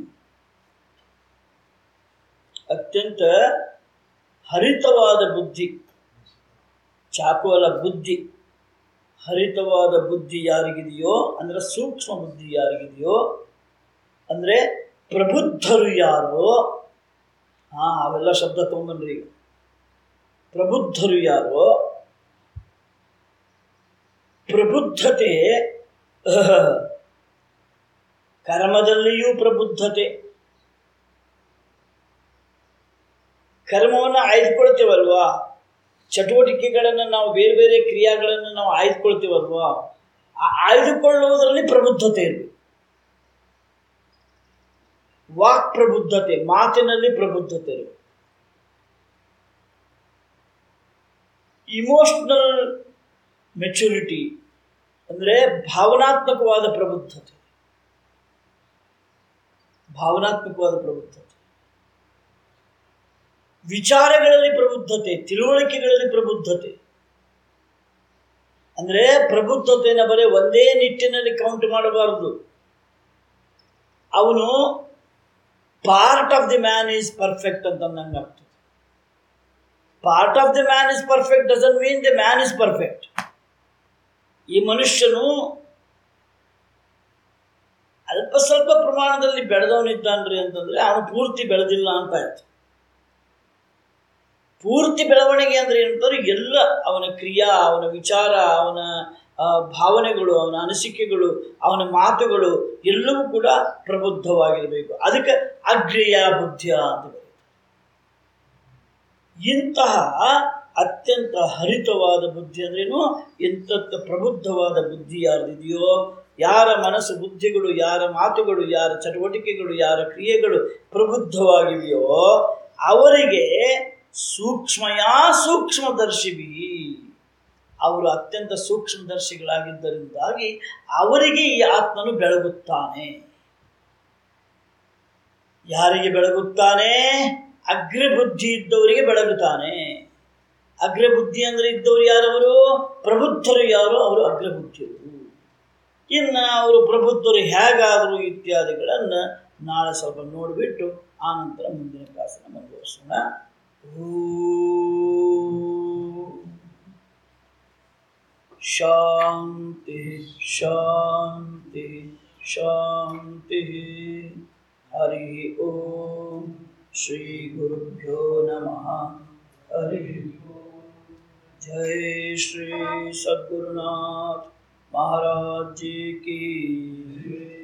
ಅತ್ಯಂತ ಹರಿತವಾದ ಬುದ್ಧಿ ಚಾಕು ಅಲ್ಲ ಬುದ್ಧಿ ಹರಿತವಾದ ಬುದ್ಧಿ ಯಾರಿಗಿದೆಯೋ ಅಂದರೆ ಸೂಕ್ಷ್ಮ ಬುದ್ಧಿ ಯಾರಿಗಿದೆಯೋ ಅಂದರೆ ಪ್ರಬುದ್ಧರು ಯಾರು ಹಾಂ ಅವೆಲ್ಲ ಶಬ್ದ ತೊಗೊಂಬನ್ರಿ ಈಗ ಪ್ರಬುದ್ಧರು ಯಾರು ಪ್ರಬುದ್ಧತೆ ಅಹ್, ಕರ್ಮದಲ್ಲಿಯೂ ಪ್ರಬುದ್ಧತೆ ಕರ್ಮವನ್ನು ಆಯ್ದುಕೊಳ್ತೇವಲ್ವಾ ಚಟುವಟಿಕೆಗಳನ್ನು ನಾವು ಬೇರೆ ಬೇರೆ ಕ್ರಿಯಾಗಳನ್ನು ನಾವು ಆಯ್ದುಕೊಳ್ತೇವಲ್ವಾ ಆ ಆಯ್ದುಕೊಳ್ಳುವುದರಲ್ಲಿ ಪ್ರಬುದ್ಧತೆ ಇರಬೇಕು ವಾಕ್ ಪ್ರಬುದ್ಧತೆ ಮಾತಿನಲ್ಲಿ ಪ್ರಬುದ್ಧತೆ ಇರಬೇಕು ಇಮೋಷನಲ್ ಮೆಚುರಿಟಿ ಅಂದರೆ ಭಾವನಾತ್ಮಕವಾದ ಪ್ರಬುದ್ಧತೆ ಭಾವನಾತ್ಮಕವಾದ ಪ್ರಬುದ್ಧತೆ ವಿಚಾರಗಳಲ್ಲಿ ಪ್ರಬುದ್ಧತೆ ತಿಳುವಳಿಕೆಗಳಲ್ಲಿ ಪ್ರಬುದ್ಧತೆ ಅಂದರೆ ಪ್ರಬುದ್ಧತೆಯನ್ನು ಬರೀ ಒಂದೇ ನಿಟ್ಟಿನಲ್ಲಿ ಕೌಂಟ್ ಮಾಡಬಾರದು ಅವನು part of the man is perfect ಅಂತ ನಂಗೆ ಆಗ್ತದೆ part of the man is perfect doesn't mean the man is perfect ಈ ಮನುಷ್ಯನು ಅಲ್ಪ ಸ್ವಲ್ಪ ಪ್ರಮಾಣದಲ್ಲಿ ಬೆಳೆದವನಿದ್ದಾನ್ರಿ ಅಂತಂದ್ರೆ ಅವನು ಪೂರ್ತಿ ಬೆಳೆದಿಲ್ಲ ಅಂತ ಆಯ್ತು ಪೂರ್ತಿ ಬೆಳವಣಿಗೆ ಅಂದ್ರೆ ಏನಂತಾರೆ ಎಲ್ಲ ಅವನ ಕ್ರಿಯಾ ಅವನ ವಿಚಾರ ಅವನ ಆ, ಭಾವನೆಗಳು ಅವನ ಅನಿಸಿಕೆಗಳು ಅವನ ಮಾತುಗಳು ಎಲ್ಲವೂ ಕೂಡ ಪ್ರಬುದ್ಧವಾಗಿರಬೇಕು ಅದಕ್ಕೆ ಅಗ್ರಿಯ ಬುದ್ಧಿಯ ಅಂತ ಬರೀತಾರೆ ಇಂತಹ ಅತ್ಯಂತ ಹರಿತವಾದ ಬುದ್ಧಿ ಅಂದ್ರೇನು ಇಂಥದ್ದು ಪ್ರಬುದ್ಧವಾದ ಬುದ್ಧಿ ಯಾರ್ದಿದೆಯೋ ಯಾರ ಮನಸ್ಸು ಬುದ್ಧಿಗಳು ಯಾರ ಮಾತುಗಳು ಯಾರ ಚಟುವಟಿಕೆಗಳು ಯಾರ ಕ್ರಿಯೆಗಳು ಪ್ರಬುದ್ಧವಾಗಿವೆಯೋ ಅವರಿಗೆ ಸೂಕ್ಷ್ಮಯಾ ಸೂಕ್ಷ್ಮದರ್ಶಿವಿ ಅವರು ಅತ್ಯಂತ ಸೂಕ್ಷ್ಮದರ್ಶಿಗಳಾಗಿದ್ದರಿಂದಾಗಿ ಅವರಿಗೆ ಈ ಆತ್ಮನು ಬೆಳಗುತ್ತಾನೆ ಯಾರಿಗೆ ಬೆಳಗುತ್ತಾನೆ ಅಗ್ರಬುದ್ಧಿ ಇದ್ದವರಿಗೆ ಬೆಳಗುತ್ತಾನೆ ಅಗ್ರಬುದ್ಧಿ ಅಂದ್ರೆ ಇದ್ದವರು ಯಾರವರು ಪ್ರಬುದ್ಧರು ಯಾರು ಅವರು ಅಗ್ರಬುದ್ಧಿಯರು ಇನ್ನು ಅವರು ಪ್ರಬುದ್ಧರು ಹೇಗಾದರು ಇತ್ಯಾದಿಗಳನ್ನು ನಾಳೆ ಸ್ವಲ್ಪ ನೋಡಿಬಿಟ್ಟು ಆನಂತರ ಮುಂದಿನ ಕ್ಲಾಸನ್ನು ಮುಂದುವರಿಸೋಣ ಓಂ. ಶಾಂತಿ ಶಾಂತಿ ಶಾಂತಿ ಹರಿ ಓಂ ಶ್ರೀ ಗುರುಭ್ಯೋ ನಮಃ ಹರಿ ಓಂ ಜೈ ಶ್ರೀ ಸದ್ಗುರುನಾಥ महाराज जी की